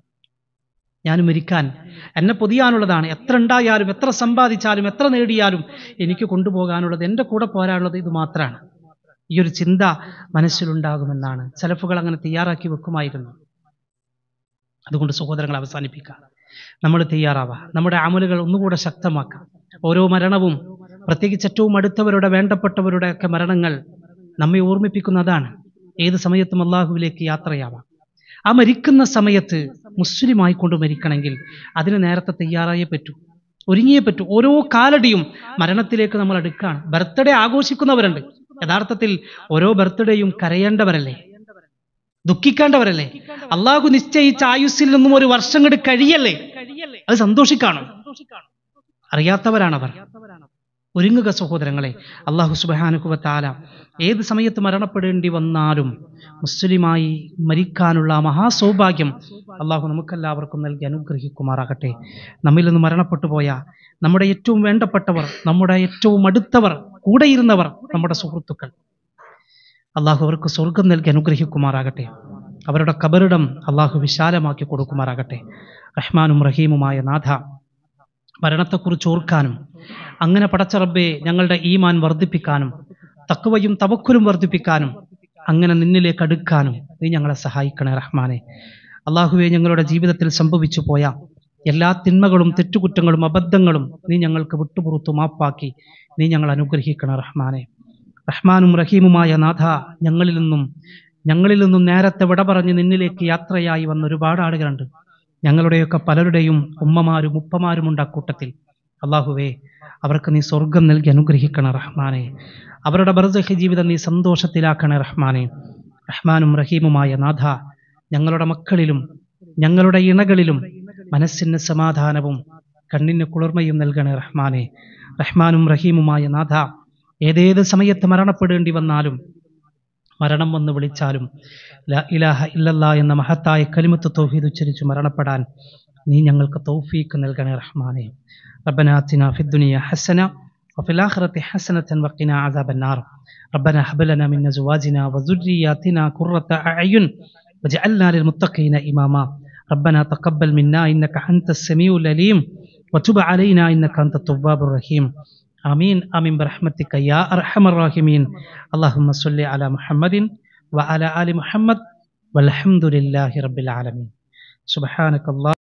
ഞാൻ മരിക്കാൻ എന്നെ പൊതിയാനുള്ളതാണ് എത്ര ഉണ്ടായാലും എത്ര സമ്പാദിച്ചാലും എത്ര നേടിയാലും എനിക്ക് കൊണ്ടുപോകാനുള്ളത് എൻ്റെ കൂടെ പോരാനുള്ളത് ഇത് മാത്രമാണ് ഈ ഒരു ചിന്ത മനസ്സിലുണ്ടാകുമെന്നാണ് സലഫുകൾ അങ്ങനെ തയ്യാറാക്കി വെക്കുമായിരുന്നു അതുകൊണ്ട് സഹോദരങ്ങൾ അവസാനിപ്പിക്കാം നമ്മൾ തയ്യാറാവുക നമ്മുടെ അമലുകൾ ഒന്നുകൂടെ ശക്തമാക്കാം ഓരോ മരണവും പ്രത്യേകിച്ച് ഏറ്റവും അടുത്തവരുടെ വേണ്ടപ്പെട്ടവരുടെ ഒക്കെ മരണങ്ങൾ നമ്മെ ഓർമ്മിപ്പിക്കുന്നതാണ് ഏത് സമയത്തും അള്ളാഹുവിലേക്ക് യാത്രയാവാം ആ മരിക്കുന്ന സമയത്ത് മുസ്ലിമായി കൊണ്ട് മരിക്കണമെങ്കിൽ അതിന് നേരത്തെ തയ്യാറായേ പറ്റൂ ഒരുങ്ങിയേ പറ്റൂ ഓരോ കാലടിയും മരണത്തിലേക്ക് നമ്മൾ അടുക്കാണ് ബർത്ത്ഡേ ആഘോഷിക്കുന്നവരുണ്ട് യഥാർത്ഥത്തിൽ ഓരോ ബർത്ത്ഡേയും കരയേണ്ടവരല്ലേ ദുഃഖിക്കേണ്ടവരല്ലേ അള്ളാഹു നിശ്ചയിച്ച ആയുസ്സിൽ നിന്നും ഒരു വർഷം കൂടി കഴിയല്ലേ അത് സന്തോഷിക്കാണോ അറിയാത്തവരാണവർ ഒരുങ്ങുക സഹോദരങ്ങളെ അള്ളാഹു സുബാനുക്കുവത്താല ഏത് സമയത്ത് മരണപ്പെടേണ്ടി വന്നാലും മുസ്ലിമായി മരിക്കാനുള്ള ആ മഹാസൗഭാഗ്യം അള്ളാഹു നമുക്കെല്ലാവർക്കും നൽകി അനുഗ്രഹിക്കുമാറാകട്ടെ നമ്മിൽ നിന്ന് മരണപ്പെട്ടു പോയ നമ്മുടെ ഏറ്റവും വേണ്ടപ്പെട്ടവർ നമ്മുടെ ഏറ്റവും അടുത്തവർ കൂടെയിരുന്നവർ നമ്മുടെ സുഹൃത്തുക്കൾ അള്ളാഹു അവർക്ക് സ്വർഗം നൽകി അനുഗ്രഹിക്കുമാറാകട്ടെ അവരുടെ കബറിടം അള്ളാഹു വിശാലമാക്കി കൊടുക്കുമാറാകട്ടെ റഹ്മാനും റഹീമുമായ നാഥ മരണത്തെക്കുറിച്ച് ഓർക്കാനും അങ്ങനെ പടച്ച റബ്ബെ ഞങ്ങളുടെ ഈമാൻ വർദ്ധിപ്പിക്കാനും തക്കുവയും തവക്കുലും വർദ്ധിപ്പിക്കാനും അങ്ങനെ നിന്നിലേക്ക് അടുക്കാനും നീ ഞങ്ങളെ സഹായിക്കണേ റഹ്മാനെ അള്ളാഹുവെ ഞങ്ങളുടെ ജീവിതത്തിൽ സംഭവിച്ചു പോയ എല്ലാ തിന്മകളും തെറ്റുകുറ്റങ്ങളും അബദ്ധങ്ങളും നീ ഞങ്ങൾക്ക് വിട്ടുപുറത്തു മാപ്പാക്കി നീ ഞങ്ങൾ അനുഗ്രഹിക്കണം റഹ്മാനെ റഹ്മാനും റഹീമുമായ നാഥ ഞങ്ങളിൽ നിന്നും ഞങ്ങളിൽ നിന്നും നേരത്തെ വിട പറഞ്ഞ് നിന്നിലേക്ക് യാത്രയായി വന്ന ഒരുപാട് ആളുകളുണ്ട് ഞങ്ങളുടെയൊക്കെ പലരുടെയും ഉമ്മമാരും ഉപ്പമാരും ഉണ്ട് അക്കൂട്ടത്തിൽ അള്ളാഹുവേ അവർക്ക് നീ സ്വർഗം നൽകി അനുഗ്രഹിക്കണം റഹ്മാനെ അവരുടെ ബർസഹി ജീവിതം നീ സന്തോഷത്തിലാക്കണേ റഹ്മാനെ റഹ്മാനും റഹീമുമായ നാഥ ഞങ്ങളുടെ മക്കളിലും ഞങ്ങളുടെ ഇണകളിലും മനസ്സിന് സമാധാനവും കണ്ണിന് കുളിർമയും നൽകണേ റഹ്മാനെ റഹ്മാനും റഹീമുമായ നാഥ ഏതേത് സമയത്ത് മരണപ്പെടേണ്ടി വന്നാലും മരണം വന്ന് വിളിച്ചാലും ലാ ഇലാഹ ഇല്ലല്ലാ എന്ന മഹത്തായ കലിമത്ത് തൗഹീദ് ഉച്ചരിച്ചു മരണപ്പെടാൻ നീ ഞങ്ങൾക്ക് തൗഫീക്ക് നൽകണേ റഹ്മാനെ ربنا آتنا في الدنيا حسنة وفي الآخرة حسنة وقنا عذاب النار ربنا هب لنا من أزواجنا وذرياتنا قرة أعين واجعلنا للمتقين إماما ربنا تقبل منا إنك أنت السميع العليم وتب علينا إنك أنت التواب الرحيم آمين آمين برحمتك يا أرحم الراحمين اللهم صل على محمد وعلى آل محمد والحمد لله رب العالمين سبحانك الله